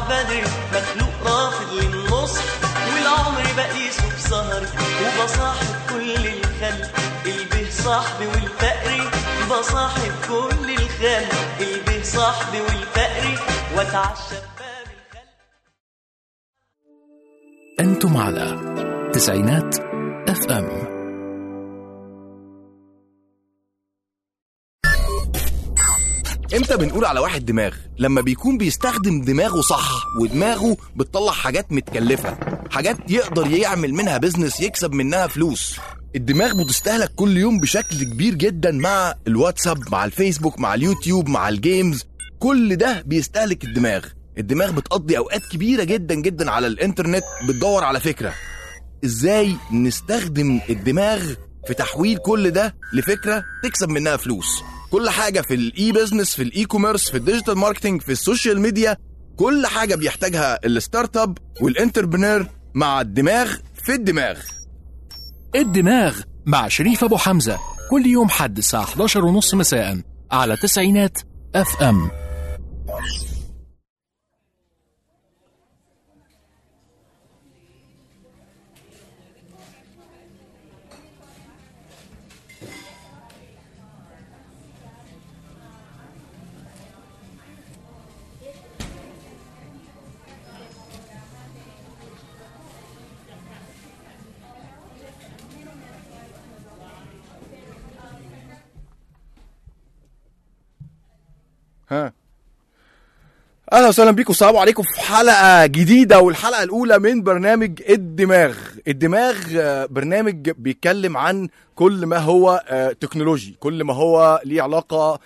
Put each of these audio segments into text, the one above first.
بدري مخلوق رافض للنصح والعمر بقيسه بسهري وبصاحب كل الخلق البه صاحبي والفقري بصاحب كل الخلق البه صاحبي والفقري واتعشى بباب الخلق أنتم على تسعينات اف ام امتى بنقول على واحد دماغ لما بيكون بيستخدم دماغه صح ودماغه بتطلع حاجات متكلفة حاجات يقدر يعمل منها بيزنس يكسب منها فلوس الدماغ بتستهلك كل يوم بشكل كبير جدا مع الواتساب مع الفيسبوك مع اليوتيوب مع الجيمز كل ده بيستهلك الدماغ الدماغ بتقضي اوقات كبيرة جدا جدا على الانترنت بتدور على فكرة ازاي نستخدم الدماغ في تحويل كل ده لفكره تكسب منها فلوس كل حاجه في الاي بزنس في الاي كوميرس في الديجيتال ماركتنج في السوشيال ميديا كل حاجه بيحتاجها الستارت اب والانتربرنور مع الدماغ في الدماغ الدماغ مع شريف أبو حمزة كل يوم حد الساعة 11 ونص مساء على تسعينات اف ام ها اهلا وسهلا بيكم السلام عليكم في حلقه جديده والحلقه الاولى من برنامج الدماغ الدماغ آه، برنامج بيتكلم عن كل ما هو آه، تكنولوجي كل ما هو ليه علاقه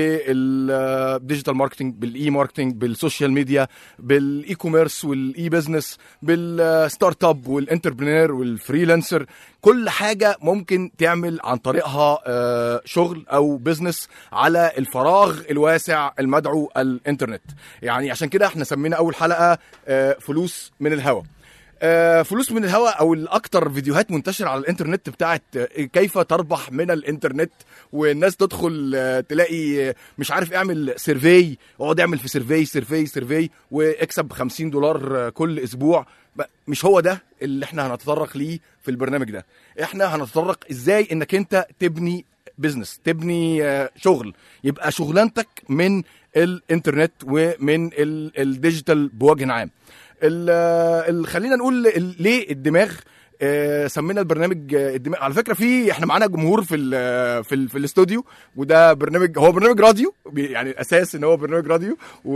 بالديجيتال ماركتنج بالاي ماركتنج بالسوشيال ميديا بالاي كوميرس والاي بزنس بالستارت اب والانتربرينور والفريلانسر كل حاجه ممكن تعمل عن طريقها آه، شغل او بزنس على الفراغ الواسع المدعو الانترنت يعني عشان كده احنا سمينا اول حلقه آه، فلوس من الهوا آه، فلوس من الهواء او الاكتر فيديوهات منتشره على الانترنت بتاعت آه، كيف تربح من الانترنت والناس تدخل آه، تلاقي آه، مش عارف اعمل سيرفي اقعد اعمل في سيرفي سيرفي سيرفي واكسب 50 دولار آه، كل اسبوع ب- مش هو ده اللي احنا هنتطرق ليه في البرنامج ده احنا هنتطرق ازاي انك انت تبني بزنس تبني آه، شغل يبقى شغلانتك من الانترنت ومن ال- الديجيتال بوجه عام ال- ال- خلينا نقول ال- ليه الدماغ آه، سمينا البرنامج آه، الدماغ على فكره في احنا معانا جمهور في ال في ال في الاستوديو وده برنامج هو برنامج راديو بي- يعني الاساس ان هو برنامج راديو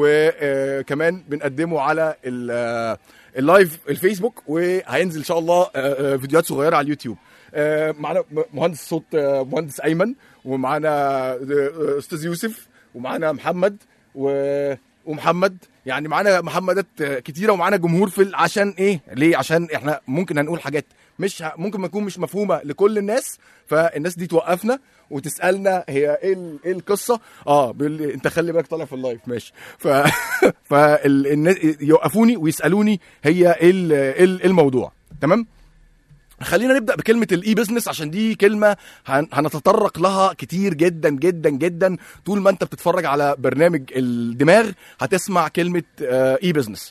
وكمان بنقدمه على ال- آه، اللايف الفيسبوك وهينزل ان شاء الله آه، آه، فيديوهات صغيره على اليوتيوب آه، معانا م- مهندس صوت آه، مهندس ايمن ومعانا آه، آه، استاذ يوسف ومعانا محمد و ومحمد يعني معانا محمدات آه، كتيره ومعانا جمهور في ال- عشان ايه ليه عشان احنا ممكن هنقول حاجات مش ه- ممكن ما تكون مش مفهومه لكل الناس فالناس دي توقفنا وتسالنا هي ايه ال- ايه القصه اه بيقول لي انت خلي بالك طالع في اللايف ماشي ف فالناس يوقفوني ويسالوني هي ايه ال- ايه ال- إيه الموضوع تمام خلينا نبدا بكلمه الاي بزنس عشان دي كلمه هن- هنتطرق لها كتير جدا جدا جدا طول ما انت بتتفرج على برنامج الدماغ هتسمع كلمه اي بزنس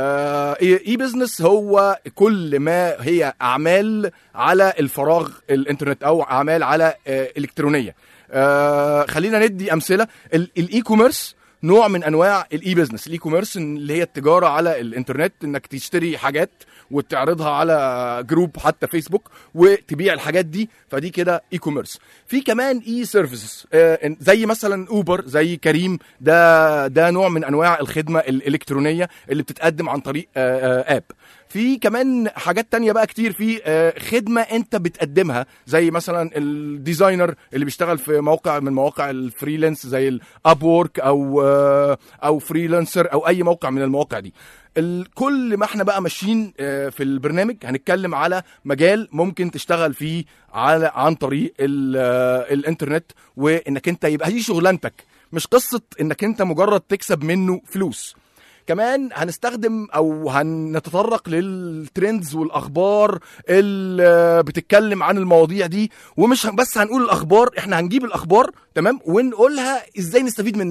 اي بزنس هو كل ما هي اعمال على الفراغ الانترنت او اعمال على آه، الكترونيه آه، خلينا ندي امثله الاي كوميرس نوع من انواع الاي بزنس الاي كوميرس اللي هي التجاره على الانترنت انك تشتري حاجات وتعرضها على جروب حتى فيسبوك وتبيع الحاجات دي فدي كده اي كوميرس في كمان اي سيرفيسز زي مثلا اوبر زي كريم ده ده نوع من انواع الخدمه الالكترونيه اللي بتتقدم عن طريق آه، آه، اب في كمان حاجات تانية بقى كتير في آه، خدمة انت بتقدمها زي مثلا الديزاينر اللي بيشتغل في موقع من مواقع الفريلانس زي الاب وورك او آه، او فريلانسر او اي موقع من المواقع دي ال- كل ما احنا بقى ماشيين آه، في البرنامج هنتكلم على مجال ممكن تشتغل فيه على عن طريق ال- آه، الانترنت وانك انت يبقى دي شغلانتك مش قصة انك انت مجرد تكسب منه فلوس كمان هنستخدم او هنتطرق للترندز والاخبار اللي بتتكلم عن المواضيع دي ومش بس هنقول الاخبار احنا هنجيب الاخبار تمام ونقولها ازاي نستفيد منها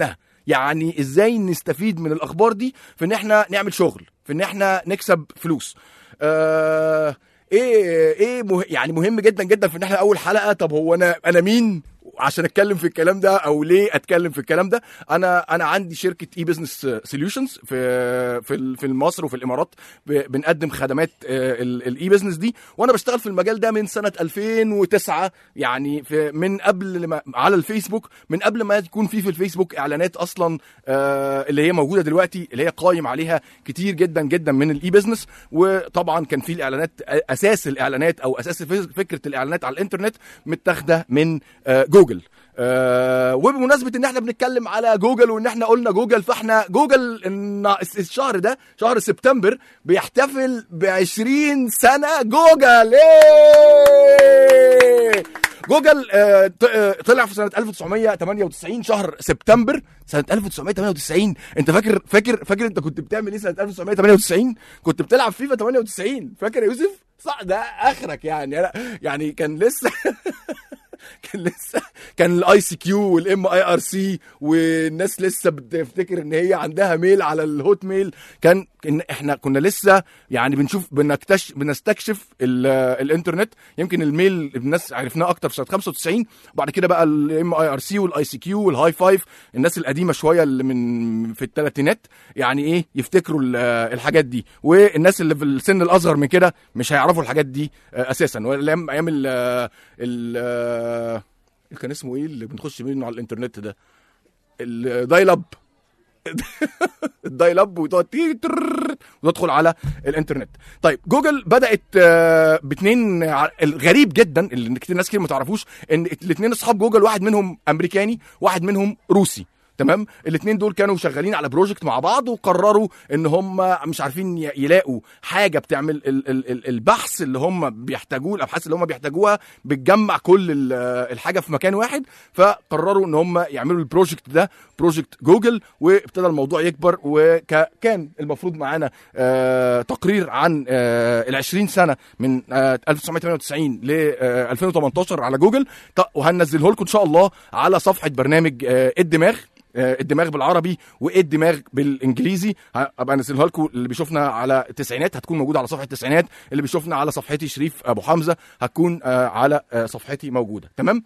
يعني ازاي نستفيد من الاخبار دي في ان احنا نعمل شغل في ان احنا نكسب فلوس آه ايه ايه مه... يعني مهم جدا جدا في ان احنا اول حلقه طب هو انا انا مين عشان اتكلم في الكلام ده او ليه اتكلم في الكلام ده انا انا عندي شركه اي بزنس سوليوشنز في في ال- في مصر وفي الامارات ب- بنقدم خدمات الاي بزنس دي وانا بشتغل في المجال ده من سنه 2009 يعني في من قبل ما على الفيسبوك من قبل ما يكون في في الفيسبوك اعلانات اصلا آه، اللي هي موجوده دلوقتي اللي هي قايم عليها كتير جدا جدا من الاي بزنس وطبعا كان في الاعلانات اساس الاعلانات او اساس فكره الاعلانات على الانترنت متاخده من آه، جوجل آه وبمناسبه ان احنا بنتكلم على جوجل وان احنا قلنا جوجل فاحنا جوجل النا- الشهر ده شهر سبتمبر بيحتفل ب 20 سنه جوجل إيه! جوجل آه، ط- آه، طلع في سنه 1998 شهر سبتمبر سنه 1998 انت فاكر فاكر فاكر انت كنت بتعمل ايه سنه 1998 كنت بتلعب فيفا 98 فاكر يا يوسف صح ده اخرك يعني أنا يعني كان لسه كان لسه كان الاي سي كيو والام اي ار سي والناس لسه بتفتكر ان هي عندها ميل على الهوت ميل كان كان احنا كنا لسه يعني بنشوف بنكتشف بنستكشف ال- الانترنت يمكن الميل الناس عرفناه اكتر في سنه 95 بعد كده بقى الام اي ار سي والاي سي كيو والهاي فايف الناس القديمه شويه اللي من في الثلاثينات يعني ايه يفتكروا ال- الحاجات دي والناس اللي في السن الاصغر من كده مش هيعرفوا الحاجات دي آه، اساسا وايام ايام ال ال كان اسمه ايه اللي بنخش منه على الانترنت ده الدايل اب الدايل اب وتقعد تي- تررر وتدخل على الانترنت طيب جوجل بدات آه، باتنين ع- الغريب جدا اللي كتير ناس كتير ما تعرفوش ان الاثنين اصحاب جوجل واحد منهم امريكاني واحد منهم روسي تمام الاثنين دول كانوا شغالين على بروجكت مع بعض وقرروا ان هم مش عارفين ي- يلاقوا حاجه بتعمل ال- ال- ال- البحث اللي هم بيحتاجوه الابحاث اللي هم بيحتاجوها بتجمع كل ال- الحاجه في مكان واحد فقرروا ان هم يعملوا البروجكت ده بروجكت جوجل وابتدى الموضوع يكبر وكان المفروض معانا آه تقرير عن آه ال 20 سنه من آه 1998 ل آه 2018 على جوجل ط- وهننزله لكم ان شاء الله على صفحه برنامج آه الدماغ آه، الدماغ بالعربي وايه الدماغ بالانجليزي هبقى انزلها لكم اللي بيشوفنا على التسعينات هتكون موجوده على صفحه التسعينات اللي بيشوفنا على صفحتي شريف ابو حمزه هتكون آه، على آه، صفحتي موجوده تمام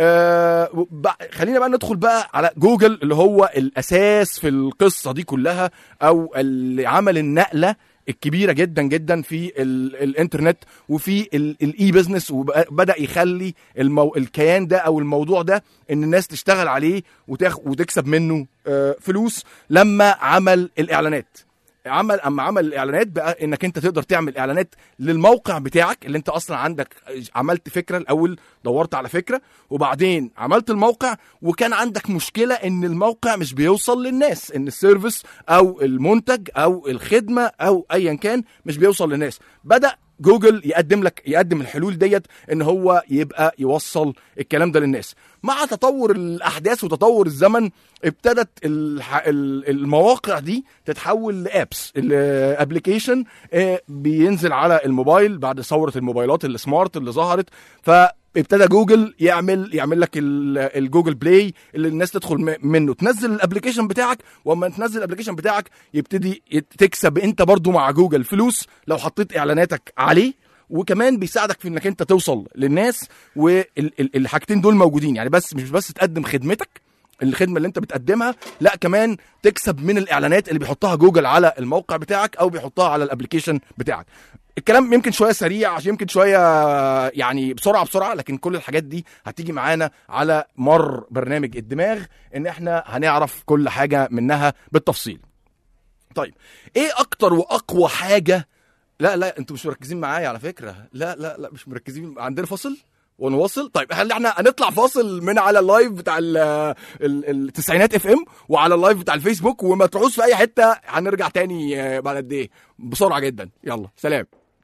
آه بق- خلينا بقى ندخل بقى على جوجل اللي هو الاساس في القصه دي كلها او اللي عمل النقله الكبيره جدا جدا في ال الانترنت وفي الاي بزنس وبدا يخلي المو الكيان ده او الموضوع ده ان الناس تشتغل عليه وتاخ وتكسب منه آه، فلوس لما عمل الاعلانات عمل اما عمل الاعلانات بقى انك انت تقدر تعمل اعلانات للموقع بتاعك اللي انت اصلا عندك عملت فكره الاول دورت على فكره وبعدين عملت الموقع وكان عندك مشكله ان الموقع مش بيوصل للناس ان السيرفيس او المنتج او الخدمه او ايا كان مش بيوصل للناس بدا جوجل يقدم لك يقدم الحلول ديت ان هو يبقى يوصل الكلام ده للناس مع تطور الاحداث وتطور الزمن ابتدت الح- ال- المواقع دي تتحول لابس الابلكيشن بينزل على الموبايل بعد ثوره الموبايلات السمارت اللي ظهرت فابتدى جوجل يعمل يعمل لك ال- الجوجل بلاي اللي الناس تدخل م- منه تنزل الابلكيشن بتاعك واما تنزل الابلكيشن بتاعك يبتدي يت- تكسب انت برضو مع جوجل فلوس لو حطيت اعلاناتك عليه وكمان بيساعدك في انك انت توصل للناس والحاجتين دول موجودين يعني بس مش بس تقدم خدمتك الخدمه اللي انت بتقدمها لا كمان تكسب من الاعلانات اللي بيحطها جوجل على الموقع بتاعك او بيحطها على الابلكيشن بتاعك الكلام يمكن شويه سريع عشان يمكن شويه يعني بسرعه بسرعه لكن كل الحاجات دي هتيجي معانا على مر برنامج الدماغ ان احنا هنعرف كل حاجه منها بالتفصيل طيب ايه اكتر واقوى حاجه لا لا انتوا مش مركزين معايا على فكره لا لا لا مش مركزين عندنا فاصل ونواصل طيب هل احنا هنطلع فاصل من على اللايف بتاع ال- ال- التسعينات اف ام وعلى اللايف بتاع الفيسبوك وما تروحوش في اي حته هنرجع تاني آه، بعد قد ايه بسرعه جدا يلا سلام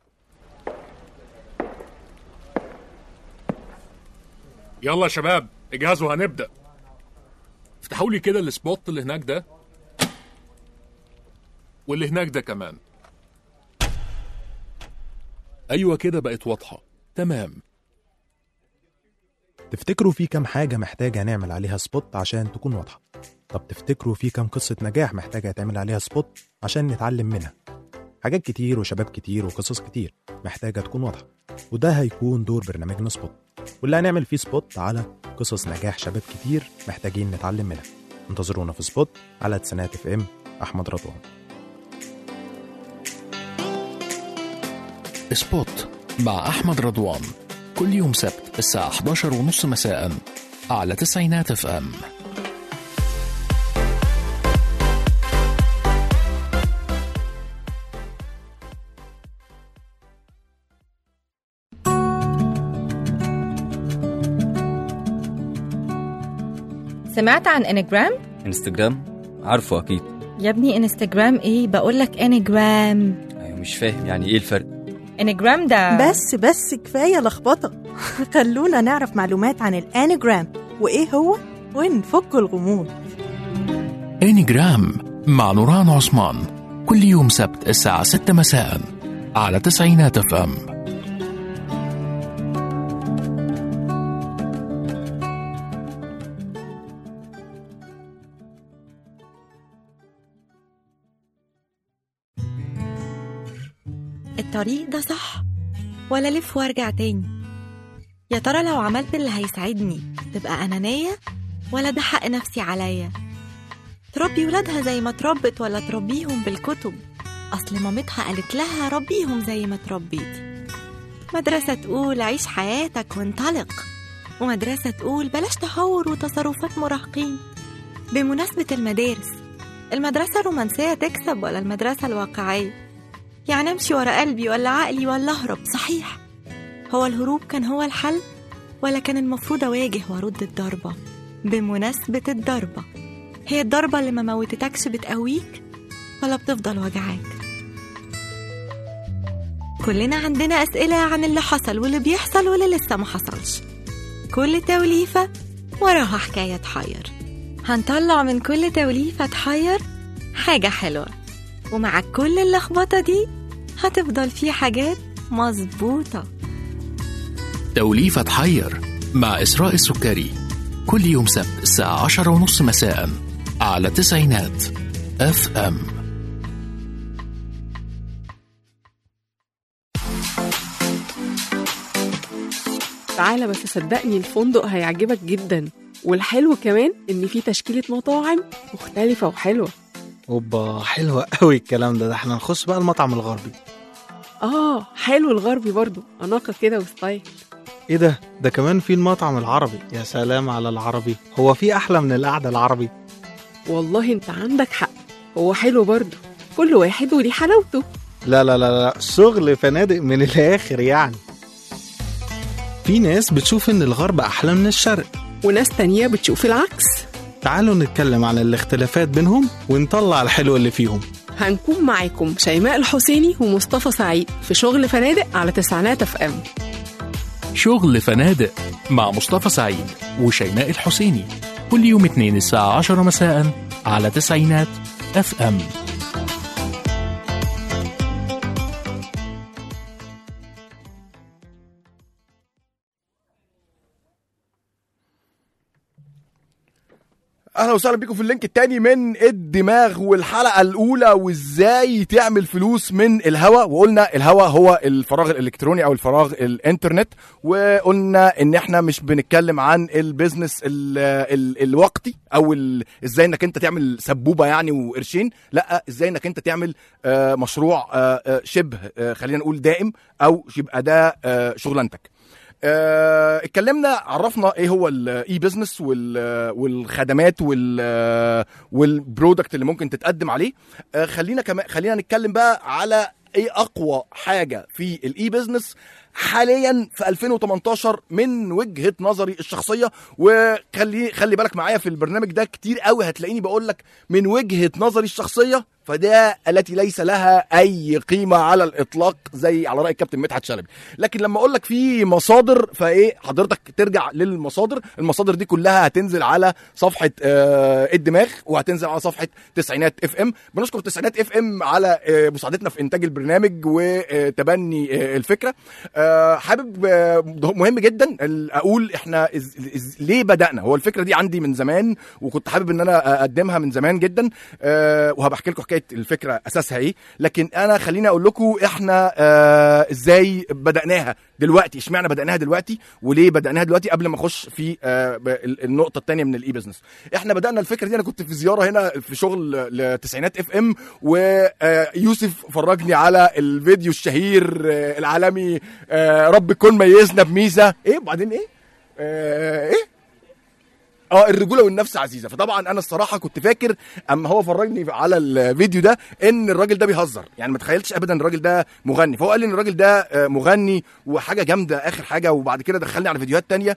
يلا يا شباب اجهزوا هنبدا افتحوا لي كده السبوت اللي هناك ده واللي هناك ده كمان ايوه كده بقت واضحه تمام تفتكروا في كام حاجة محتاجة نعمل عليها سبوت عشان تكون واضحة طب تفتكروا في كام قصة نجاح محتاجة يتعمل عليها سبوت عشان نتعلم منها حاجات كتير وشباب كتير وقصص كتير محتاجة تكون واضحة وده هيكون دور برنامجنا سبوت واللي هنعمل فيه سبوت على قصص نجاح شباب كتير محتاجين نتعلم منها انتظرونا في سبوت على تسنات اف ام احمد رضوان سبوت مع أحمد رضوان كل يوم سبت الساعة 11 ونص مساء على تسعينات اف ام سمعت عن انجرام؟ انستجرام عارفه اكيد يا ابني انستجرام ايه بقولك انجرام ايوه مش فاهم يعني ايه الفرق انجرام ده بس بس كفاية لخبطة خلونا نعرف معلومات عن الانيجرام وإيه هو ونفك الغموض انجرام مع نوران عثمان كل يوم سبت الساعة 6 مساء على تسعينات اف ام الطريق ده صح ولا لف وارجع تاني يا ترى لو عملت اللي هيساعدني تبقى أنانية ولا ده حق نفسي عليا تربي ولادها زي ما تربت ولا تربيهم بالكتب أصل مامتها قالت لها ربيهم زي ما تربيتي مدرسة تقول عيش حياتك وانطلق ومدرسة تقول بلاش تهور وتصرفات مراهقين بمناسبة المدارس المدرسة الرومانسية تكسب ولا المدرسة الواقعية يعني امشي ورا قلبي ولا عقلي ولا اهرب صحيح هو الهروب كان هو الحل ولا كان المفروض اواجه وارد الضربه بمناسبه الضربه هي الضربه اللي ما موتتكش بتقويك ولا بتفضل وجعاك كلنا عندنا اسئله عن اللي حصل واللي بيحصل واللي لسه ما حصلش كل توليفه وراها حكايه تحير هنطلع من كل توليفه تحير حاجه حلوه ومع كل اللخبطة دي هتفضل في حاجات مظبوطة توليفة تحير مع إسراء السكري كل يوم سبت الساعة 10 ونص مساء على تسعينات اف ام تعالى بس صدقني الفندق هيعجبك جدا والحلو كمان ان في تشكيلة مطاعم مختلفة وحلوة اوبا حلوة قوي الكلام ده ده احنا نخش بقى المطعم الغربي اه حلو الغربي برضو اناقة كده وستايل ايه ده ده كمان في المطعم العربي يا سلام على العربي هو في احلى من القعدة العربي والله انت عندك حق هو حلو برضو كل واحد وليه حلاوته لا لا لا لا شغل فنادق من الاخر يعني في ناس بتشوف ان الغرب احلى من الشرق وناس تانية بتشوف العكس تعالوا نتكلم عن الاختلافات بينهم ونطلع الحلو اللي فيهم هنكون معاكم شيماء الحسيني ومصطفى سعيد في شغل فنادق على تسعينات اف ام شغل فنادق مع مصطفى سعيد وشيماء الحسيني كل يوم اثنين الساعة 10 مساء على تسعينات اف ام اهلا وسهلا بيكم في اللينك التاني من الدماغ والحلقه الاولى وازاي تعمل فلوس من الهوا وقلنا الهوا هو الفراغ الالكتروني او الفراغ الانترنت وقلنا ان احنا مش بنتكلم عن البيزنس ال ال الوقتي او ال- ازاي انك انت تعمل سبوبه يعني وقرشين لا ازاي انك انت تعمل آه، مشروع آه، آه، شبه آه، خلينا نقول دائم او يبقى ده آه، شغلانتك آه، اتكلمنا عرفنا ايه هو الاي بزنس والخدمات وال والبرودكت اللي ممكن تتقدم عليه آه، خلينا كمان خلينا نتكلم بقى على ايه اقوى حاجه في الاي بزنس حاليا في 2018 من وجهه نظري الشخصيه وخلي خلي بالك معايا في البرنامج ده كتير قوي هتلاقيني بقول لك من وجهه نظري الشخصيه فده التي ليس لها اي قيمه على الاطلاق زي على راي الكابتن مدحت شلبي لكن لما اقول لك في مصادر فايه حضرتك ترجع للمصادر المصادر دي كلها هتنزل على صفحه آه الدماغ وهتنزل على صفحه تسعينات اف ام بنشكر تسعينات اف ام على آه مساعدتنا في انتاج البرنامج وتبني آه الفكره آه حابب آه مهم جدا ال- اقول احنا إز إز ليه بدانا هو الفكره دي عندي من زمان وكنت حابب ان انا اقدمها من زمان جدا آه وهبحكي لكم حكايه الفكره اساسها ايه لكن انا خليني اقول لكم احنا آه ازاي بداناها دلوقتي اشمعنى بداناها دلوقتي وليه بداناها دلوقتي قبل ما اخش في آه ب- ال- النقطه الثانيه من الاي بزنس احنا بدانا الفكره دي انا كنت في زياره هنا في شغل لتسعينات اف ام ويوسف فرجني على الفيديو الشهير آه العالمي آه رب الكون ميزنا بميزه ايه وبعدين ايه آه ايه اه الرجوله والنفس عزيزه فطبعا انا الصراحه كنت فاكر اما هو فرجني على الفيديو ده ان الراجل ده بيهزر يعني ما تخيلتش ابدا الراجل ده مغني فهو قال لي ان الراجل ده آه، مغني وحاجه جامده اخر حاجه وبعد كده دخلني على فيديوهات تانية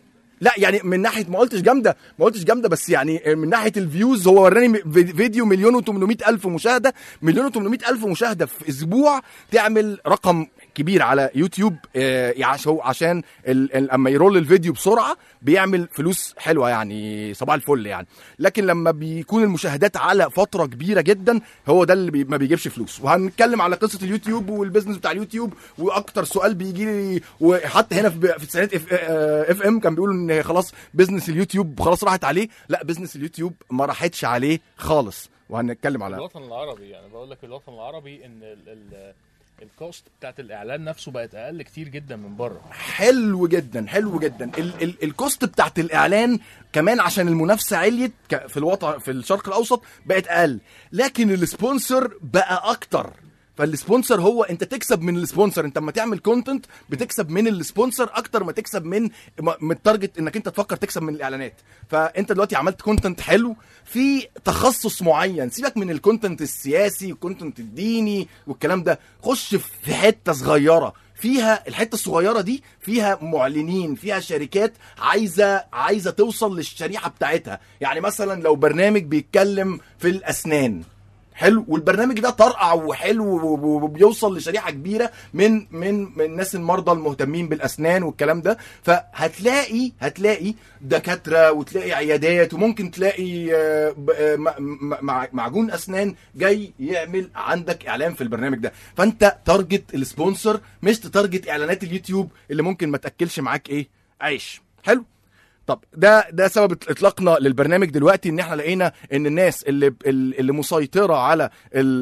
لا يعني من ناحيه ما قلتش جامده ما قلتش جامده بس يعني من ناحيه الفيوز هو وراني م- في- فيديو مليون و800 الف مشاهده مليون و800 الف مشاهده في اسبوع تعمل رقم كبير على يوتيوب آه، عش- هو عشان ال- ال- اما يرول الفيديو بسرعه بيعمل فلوس حلوه يعني صباح الفل يعني لكن لما بيكون المشاهدات على فتره كبيره جدا هو ده اللي بي ما بيجيبش فلوس وهنتكلم على قصه اليوتيوب والبيزنس بتاع اليوتيوب واكتر سؤال بيجي لي وحتى هنا في في تسعينات اف, اف ام كان بيقولوا ان خلاص بيزنس اليوتيوب خلاص راحت عليه لا بيزنس اليوتيوب ما راحتش عليه خالص وهنتكلم على الوطن العربي يعني بقول لك الوطن العربي ان ال ال الكوست بتاعت الاعلان نفسه بقت اقل كتير جدا من بره حلو جدا حلو جدا ال ال الكوست بتاعت الاعلان كمان عشان المنافسه عليت ك- في الوطن في الشرق الاوسط بقت اقل لكن السبونسر بقى اكتر فالسبونسر هو انت تكسب من السبونسر انت لما تعمل كونتنت بتكسب من السبونسر اكتر ما تكسب من م- من التارجت انك انت تفكر تكسب من الاعلانات فانت دلوقتي عملت كونتنت حلو في تخصص معين سيبك من الكونتنت السياسي والكونتنت الديني والكلام ده خش في حته صغيره فيها الحته الصغيره دي فيها معلنين فيها شركات عايزه عايزه توصل للشريحه بتاعتها يعني مثلا لو برنامج بيتكلم في الاسنان حلو والبرنامج ده طرقع وحلو وبيوصل لشريحه كبيره من من من الناس المرضى المهتمين بالاسنان والكلام ده فهتلاقي هتلاقي دكاتره وتلاقي عيادات وممكن تلاقي آه، ب- آه، م- م- مع- معجون اسنان جاي يعمل عندك اعلان في البرنامج ده فانت تارجت السبونسر مش تارجت اعلانات اليوتيوب اللي ممكن ما تاكلش معاك ايه عيش حلو طب ده ده سبب اطلاقنا للبرنامج دلوقتي ان احنا لقينا ان الناس اللي اللي مسيطره على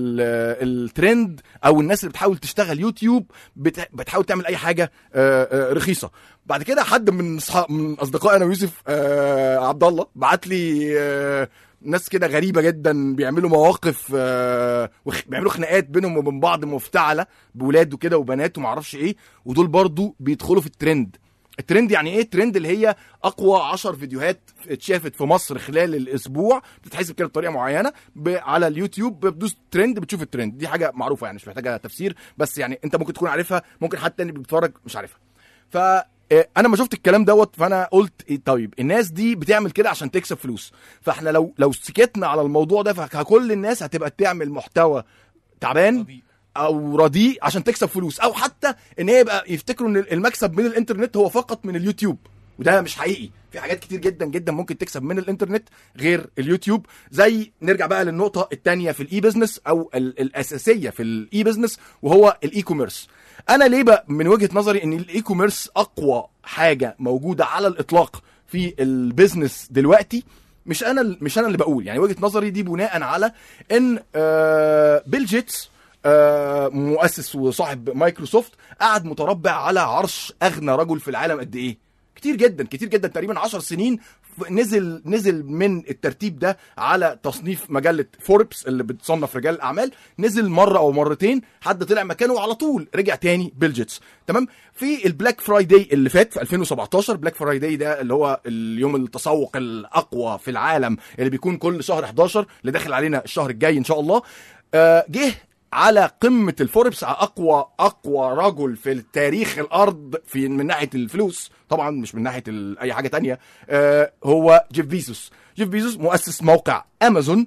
ال- الترند او الناس اللي بتحاول تشتغل يوتيوب بت- بتحاول تعمل اي حاجه آه، آه، رخيصه بعد كده حد من اصحاب من اصدقائي انا ويوسف آه، عبد الله بعت لي آه، ناس كده غريبه جدا بيعملوا مواقف آه، وخ- بيعملوا خناقات بينهم وبين بعض مفتعله بولاد وكده وبنات ومعرفش ايه ودول برضو بيدخلوا في الترند الترند يعني ايه الترند اللي هي اقوى 10 فيديوهات اتشافت في مصر خلال الاسبوع بتتحسب كده بطريقه معينه ب... على اليوتيوب بتدوس ترند بتشوف الترند دي حاجه معروفه يعني مش محتاجه تفسير بس يعني انت ممكن تكون عارفها ممكن حد تاني بيتفرج مش عارفها ف آه، انا ما شفت الكلام دوت فانا قلت إيه طيب الناس دي بتعمل كده عشان تكسب فلوس فاحنا لو لو سكتنا على الموضوع ده فكل الناس هتبقى تعمل محتوى تعبان او رديء عشان تكسب فلوس او حتى ان هي يبقى يفتكروا ان المكسب من الانترنت هو فقط من اليوتيوب وده مش حقيقي في حاجات كتير جدا جدا ممكن تكسب من الانترنت غير اليوتيوب زي نرجع بقى للنقطه الثانيه في الاي بزنس او ال- الاساسيه في الاي بزنس وهو الاي كوميرس انا ليه بقى من وجهه نظري ان الاي كوميرس اقوى حاجه موجوده على الاطلاق في البيزنس دلوقتي مش انا مش انا اللي بقول يعني وجهه نظري دي بناء على ان آه، بيل جيتس آه، مؤسس وصاحب مايكروسوفت قعد متربع على عرش اغنى رجل في العالم قد ايه كتير جدا كتير جدا تقريبا 10 سنين ف- نزل نزل من الترتيب ده على تصنيف مجله فوربس اللي بتصنف رجال الاعمال نزل مره او مرتين حد طلع مكانه وعلى طول رجع تاني بيل جيتس تمام في البلاك فرايداي اللي فات في 2017 بلاك فرايداي ده اللي هو اليوم التسوق الاقوى في العالم اللي بيكون كل شهر 11 اللي داخل علينا الشهر الجاي ان شاء الله آه، جه على قمه الفوربس اقوى اقوى رجل في تاريخ الارض في من ناحيه الفلوس طبعا مش من ناحيه ال- اي حاجه تانية آه هو جيف بيزوس جيف بيزوس مؤسس موقع امازون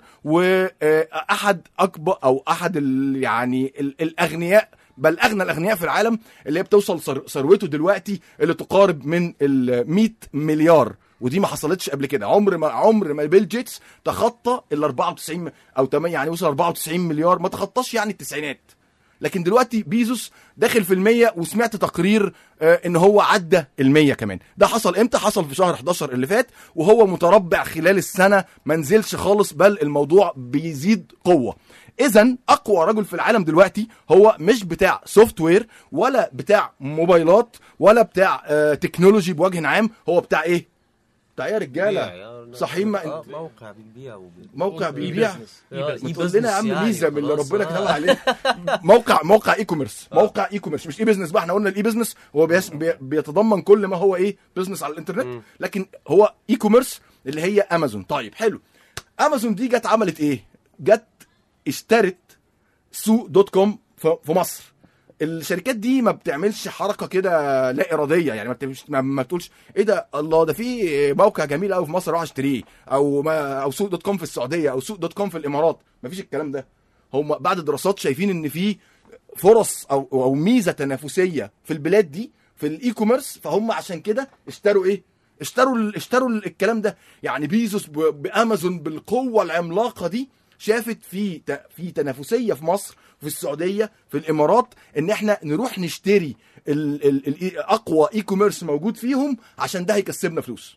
واحد اكبر او احد ال يعني ال الاغنياء بل اغنى الاغنياء في العالم اللي هي بتوصل ثر- ثروته دلوقتي اللي تقارب من ال 100 مليار ودي ما حصلتش قبل كده عمر ما عمر ما بيل جيتس تخطى ال 94 او 8 يعني وصل 94 مليار ما تخطاش يعني التسعينات لكن دلوقتي بيزوس داخل في المية وسمعت تقرير آه، ان هو عدى المية كمان ده حصل امتى حصل في شهر 11 اللي فات وهو متربع خلال السنة ما نزلش خالص بل الموضوع بيزيد قوة اذا اقوى رجل في العالم دلوقتي هو مش بتاع سوفت وير ولا بتاع موبايلات ولا بتاع آه، تكنولوجي بوجه عام هو بتاع ايه بتاع ايه يا رجاله صحيح ما آه، موقع بيبيع وبي- موقع إي بيبيع بيزنس. آه، ما إي تقول لنا يا عم بيزنس يعني، ميزه من اللي خلاص، ربنا آه. كتب عليه موقع موقع اي كوميرس موقع اي كوميرس مش اي بزنس بقى احنا قلنا الاي بزنس هو بيس بي بيتضمن كل ما هو ايه بزنس على الانترنت لكن هو اي كوميرس اللي هي امازون طيب حلو امازون دي جت عملت ايه جت اشترت سوق دوت كوم في في مصر الشركات دي ما بتعملش حركه كده لا اراديه يعني ما بتعملش ما, ما بتقولش ايه ده الله ده في موقع جميل قوي في مصر اروح اشتريه او ما او سوق دوت كوم في السعوديه او سوق دوت كوم في الامارات ما فيش الكلام ده هم بعد دراسات شايفين ان في فرص او او ميزه تنافسيه في البلاد دي في الاي كوميرس فهم عشان كده اشتروا ايه اشتروا ال- اشتروا ال- الكلام ده يعني بيزوس ب- بامازون بالقوه العملاقه دي شافت في ت- في تنافسيه في مصر في السعوديه في الامارات ان احنا نروح نشتري ال ال ال اقوى اي كوميرس موجود فيهم عشان ده هيكسبنا فلوس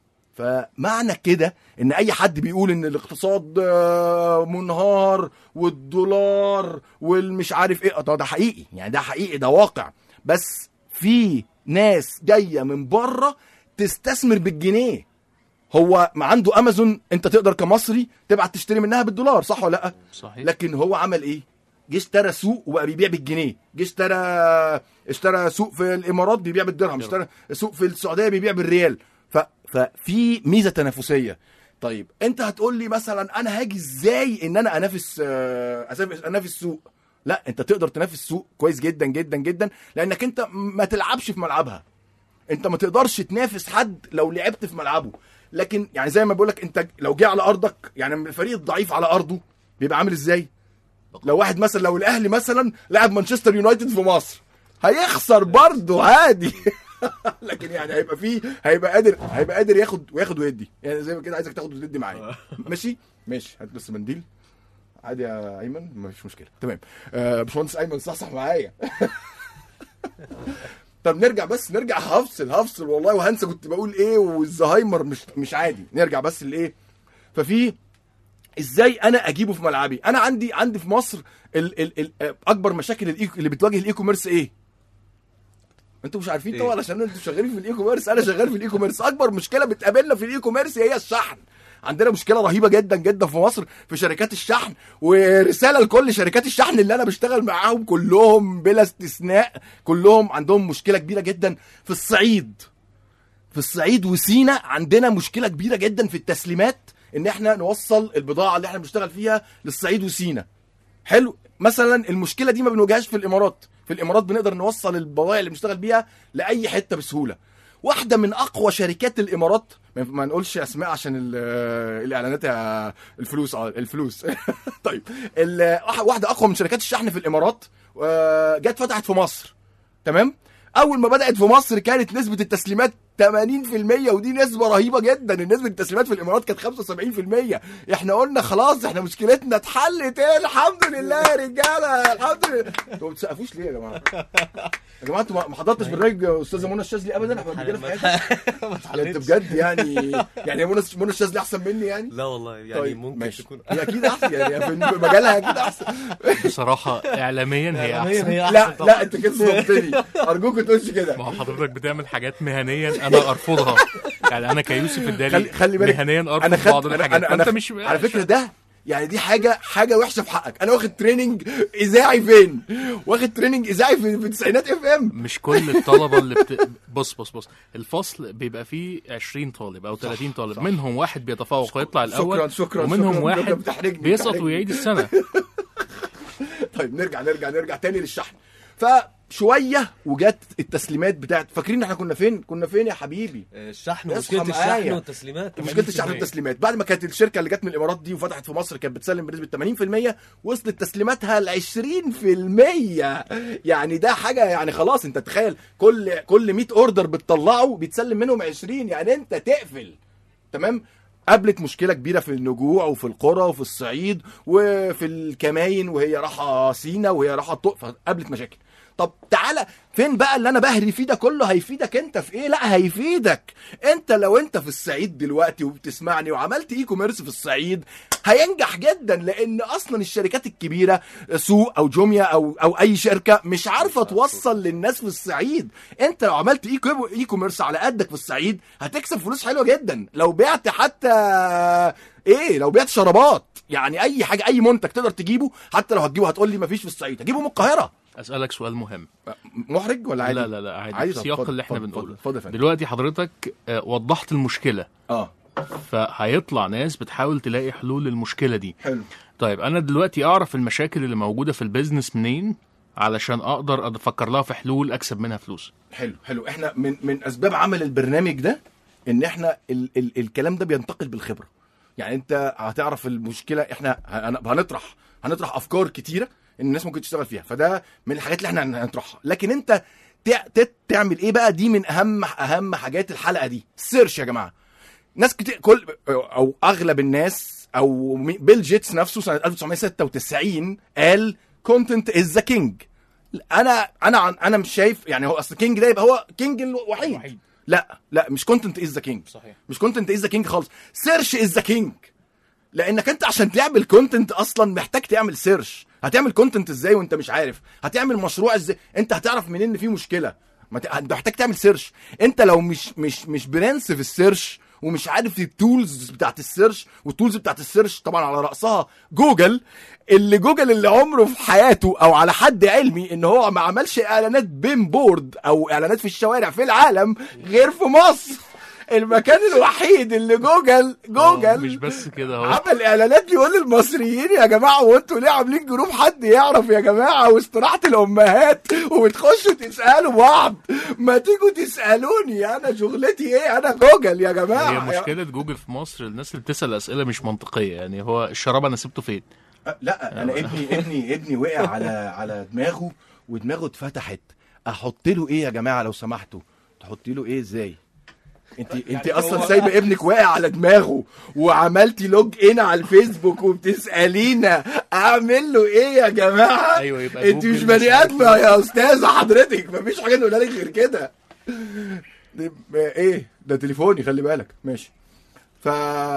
فمعنى كده ان اي حد بيقول ان الاقتصاد آه، منهار والدولار والمش عارف ايه ده ده حقيقي يعني ده حقيقي ده واقع بس في ناس جايه من بره تستثمر بالجنيه هو ما عنده امازون انت تقدر كمصري تبعت تشتري منها بالدولار صح ولا لا صحيح لكن هو عمل ايه جه اشترى سوق وبقى بيبيع بالجنيه جه اشترى اشترى سوق في الامارات بيبيع بالدرهم اشترى سوق في السعوديه بيبيع بالريال ف... ففي ميزه تنافسيه طيب انت هتقول لي مثلا انا هاجي ازاي ان انا انافس آه، أسافس- انافس سوق لا انت تقدر تنافس سوق كويس جدا جدا جدا لانك انت ما تلعبش في ملعبها انت ما تقدرش تنافس حد لو لعبت في ملعبه لكن يعني زي ما بقول لك انت لو جه على ارضك يعني الفريق الضعيف على ارضه بيبقى عامل ازاي لو واحد مثلا لو الاهلي مثلا لعب مانشستر يونايتد في مصر هيخسر برضه عادي لكن يعني هيبقى فيه هيبقى قادر هيبقى قادر ياخد وياخد ويدي يعني زي ما كده عايزك تاخد وتدي معايا ماشي ماشي هات بس منديل عادي يا ايمن مفيش مشكله تمام آه باشمهندس ايمن صحصح معايا طب نرجع بس نرجع هفصل هفصل والله وهنسى كنت بقول ايه والزهايمر مش مش عادي نرجع بس لايه ففي ازاي انا اجيبه في ملعبي انا عندي عندي في مصر ال ال ال اكبر مشاكل الإي اللي بتواجه الاي كوميرس ايه انتوا مش عارفين طبعا عشان انتوا شغالين في الاي كوميرس انا شغال في الاي كوميرس اكبر مشكله بتقابلنا في الاي كوميرس هي الشحن عندنا مشكله رهيبه جدا جدا في مصر في شركات الشحن ورساله لكل شركات الشحن اللي انا بشتغل معاهم كلهم بلا استثناء كلهم عندهم مشكله كبيره جدا في الصعيد في الصعيد وسينا عندنا مشكله كبيره جدا في التسليمات ان احنا نوصل البضاعه اللي احنا بنشتغل فيها للصعيد وسينا حلو مثلا المشكله دي ما بنواجههاش في الامارات في الامارات بنقدر نوصل البضائع اللي بنشتغل بيها لاي حته بسهوله واحده من اقوى شركات الامارات ما- ما نقولش اسماء عشان ال- الاعلانات يا- الفلوس اه الفلوس طيب ال- واحده اقوى من شركات الشحن في الامارات آه، جت فتحت في مصر تمام اول ما بدات في مصر كانت نسبه التسليمات 80% ودي نسبه رهيبه جدا نسبه التسليمات في الامارات كانت 75% احنا قلنا خلاص احنا مشكلتنا اتحلت ايه الحمد لله يا رجاله الحمد لله انتوا ما بتسقفوش ليه يا جماعه يا جماعه انتوا ما- ما حضرتش برنامج استاذه منى الشاذلي ابدا احنا قبل كده في حياتنا انت بجد يعني يعني منى منى الشاذلي احسن مني يعني لا والله يعني طيب، ممكن ماشي. تكون هي اكيد احسن يعني في مجالها اكيد احسن بصراحه اعلاميا هي إعلامياً احسن هي أحسن لا طبعاً. لا انت كده صدمتني ارجوك ما تقولش كده ما هو حضرتك بتعمل حاجات مهنيا انا ارفضها يعني انا كيوسف الدالي خلي خلي بالك مهنيا ارفض انا بعض خدت انا الحاجات انا, أنا فانت مش على فكره ده يعني دي حاجه حاجه وحشه في حقك انا واخد تريننج اذاعي فين واخد تريننج اذاعي في في تسعينات اف ام مش كل الطلبه اللي بت... بص بص بص الفصل بيبقى فيه 20 طالب او 30 طالب منهم واحد بيتفوق ويطلع الاول شكراً، شكراً، ومنهم شكراً، واحد بجد بتحرجني، بيسقط بتحرجني. ويعيد السنه طيب نرجع نرجع نرجع تاني للشحن فشويه وجت التسليمات بتاعت فاكرين احنا كنا فين كنا فين يا حبيبي الشحن اصحى مشكله الشحن معايا. والتسليمات مشكله الشحن والتسليمات بعد ما كانت الشركه اللي جت من الامارات دي وفتحت في مصر كانت بتسلم بنسبه 80% وصلت تسليماتها ل 20% يعني ده حاجه يعني خلاص انت تخيل كل كل 100 اوردر بتطلعه بيتسلم منهم 20 يعني انت تقفل تمام قابلت مشكلة كبيرة في النجوع وفي القرى وفي الصعيد وفي الكماين وهي رايحة سينا وهي رايحة طوق فقابلت مشاكل طب تعالى فين بقى اللي انا بهري فيه ده كله هيفيدك انت في ايه لا هيفيدك انت لو انت في الصعيد دلوقتي وبتسمعني وعملت اي كوميرس في الصعيد هينجح جدا لان اصلا الشركات الكبيره سوق او جوميا او او اي شركه مش عارفه توصل للناس في الصعيد انت لو عملت اي كو- اي كوميرس على قدك في الصعيد هتكسب فلوس حلوه جدا لو بعت حتى ايه لو بعت شرابات يعني اي حاجه اي منتج تقدر تجيبه حتى لو هتجيبه هتقول لي مفيش في الصعيد هجيبه من القاهره اسالك سؤال مهم محرج ولا عادي لا لا لا عادي, عادي في طب السياق اتفضل، اللي احنا اتفضل، بنقوله اتفضل يا فندم. دلوقتي حضرتك آه، وضحت المشكله اه فهيطلع ناس بتحاول تلاقي حلول للمشكله دي حلو طيب انا دلوقتي اعرف المشاكل اللي موجوده في البيزنس منين علشان اقدر افكر لها في حلول اكسب منها فلوس حلو حلو احنا من من اسباب عمل البرنامج ده ان احنا ال ال الكلام ده بينتقل بالخبره يعني انت هتعرف المشكله احنا هن- هنطرح هنطرح افكار كتيره ان الناس ممكن تشتغل فيها فده من الحاجات اللي احنا هنطرحها لكن انت تع- ت- تعمل ايه بقى دي من اهم اهم حاجات الحلقه دي سيرش يا جماعه ناس كتير كل او اغلب الناس او مي- بيل جيتس نفسه سنه 1996 قال كونتنت از ذا كينج انا انا عن- انا مش شايف يعني هو اصل كينج ده يبقى هو كينج الوحيد الوحيد. لا لا مش كونتنت از ذا كينج صحيح. مش كونتنت از ذا كينج خالص سيرش از ذا كينج لانك انت عشان تعمل كونتنت اصلا محتاج تعمل سيرش هتعمل كونتنت ازاي وانت مش عارف هتعمل مشروع ازاي انت هتعرف منين ان في مشكله ما ت... انت محتاج تعمل سيرش انت لو مش مش مش برنس في السيرش ومش عارف التولز بتاعت السيرش والتولز بتاعت السيرش طبعا على راسها جوجل اللي جوجل اللي عمره في حياته او على حد علمي ان هو ما عملش اعلانات بين بورد او اعلانات في الشوارع في العالم غير في مصر المكان الوحيد اللي جوجل جوجل مش بس كده اهو عمل اعلانات بيقول للمصريين يا جماعه وانتوا ليه عاملين جروب حد يعرف يا جماعه واستراحه الامهات وبتخشوا تسالوا بعض ما تيجوا تسالوني انا شغلتي ايه انا جوجل يا جماعه هي مشكله جوجل في مصر الناس اللي بتسال اسئله مش منطقيه يعني هو الشراب انا سبته فين أه، لا انا ابني ابني ابني وقع على على دماغه ودماغه اتفتحت احط له ايه يا جماعه لو سمحتوا تحطي له ايه ازاي انت انت اصلا سايبه ابنك واقع على دماغه وعملتي لوج ان على الفيسبوك وبتسالينا اعمل له ايه يا جماعه أيوة، يبقى انت جوجل مش مش بني عارف ادمه يا استاذه حضرتك مفيش حاجه نقولها لك غير كده دي- ايه ده تليفوني خلي بالك ماشي ف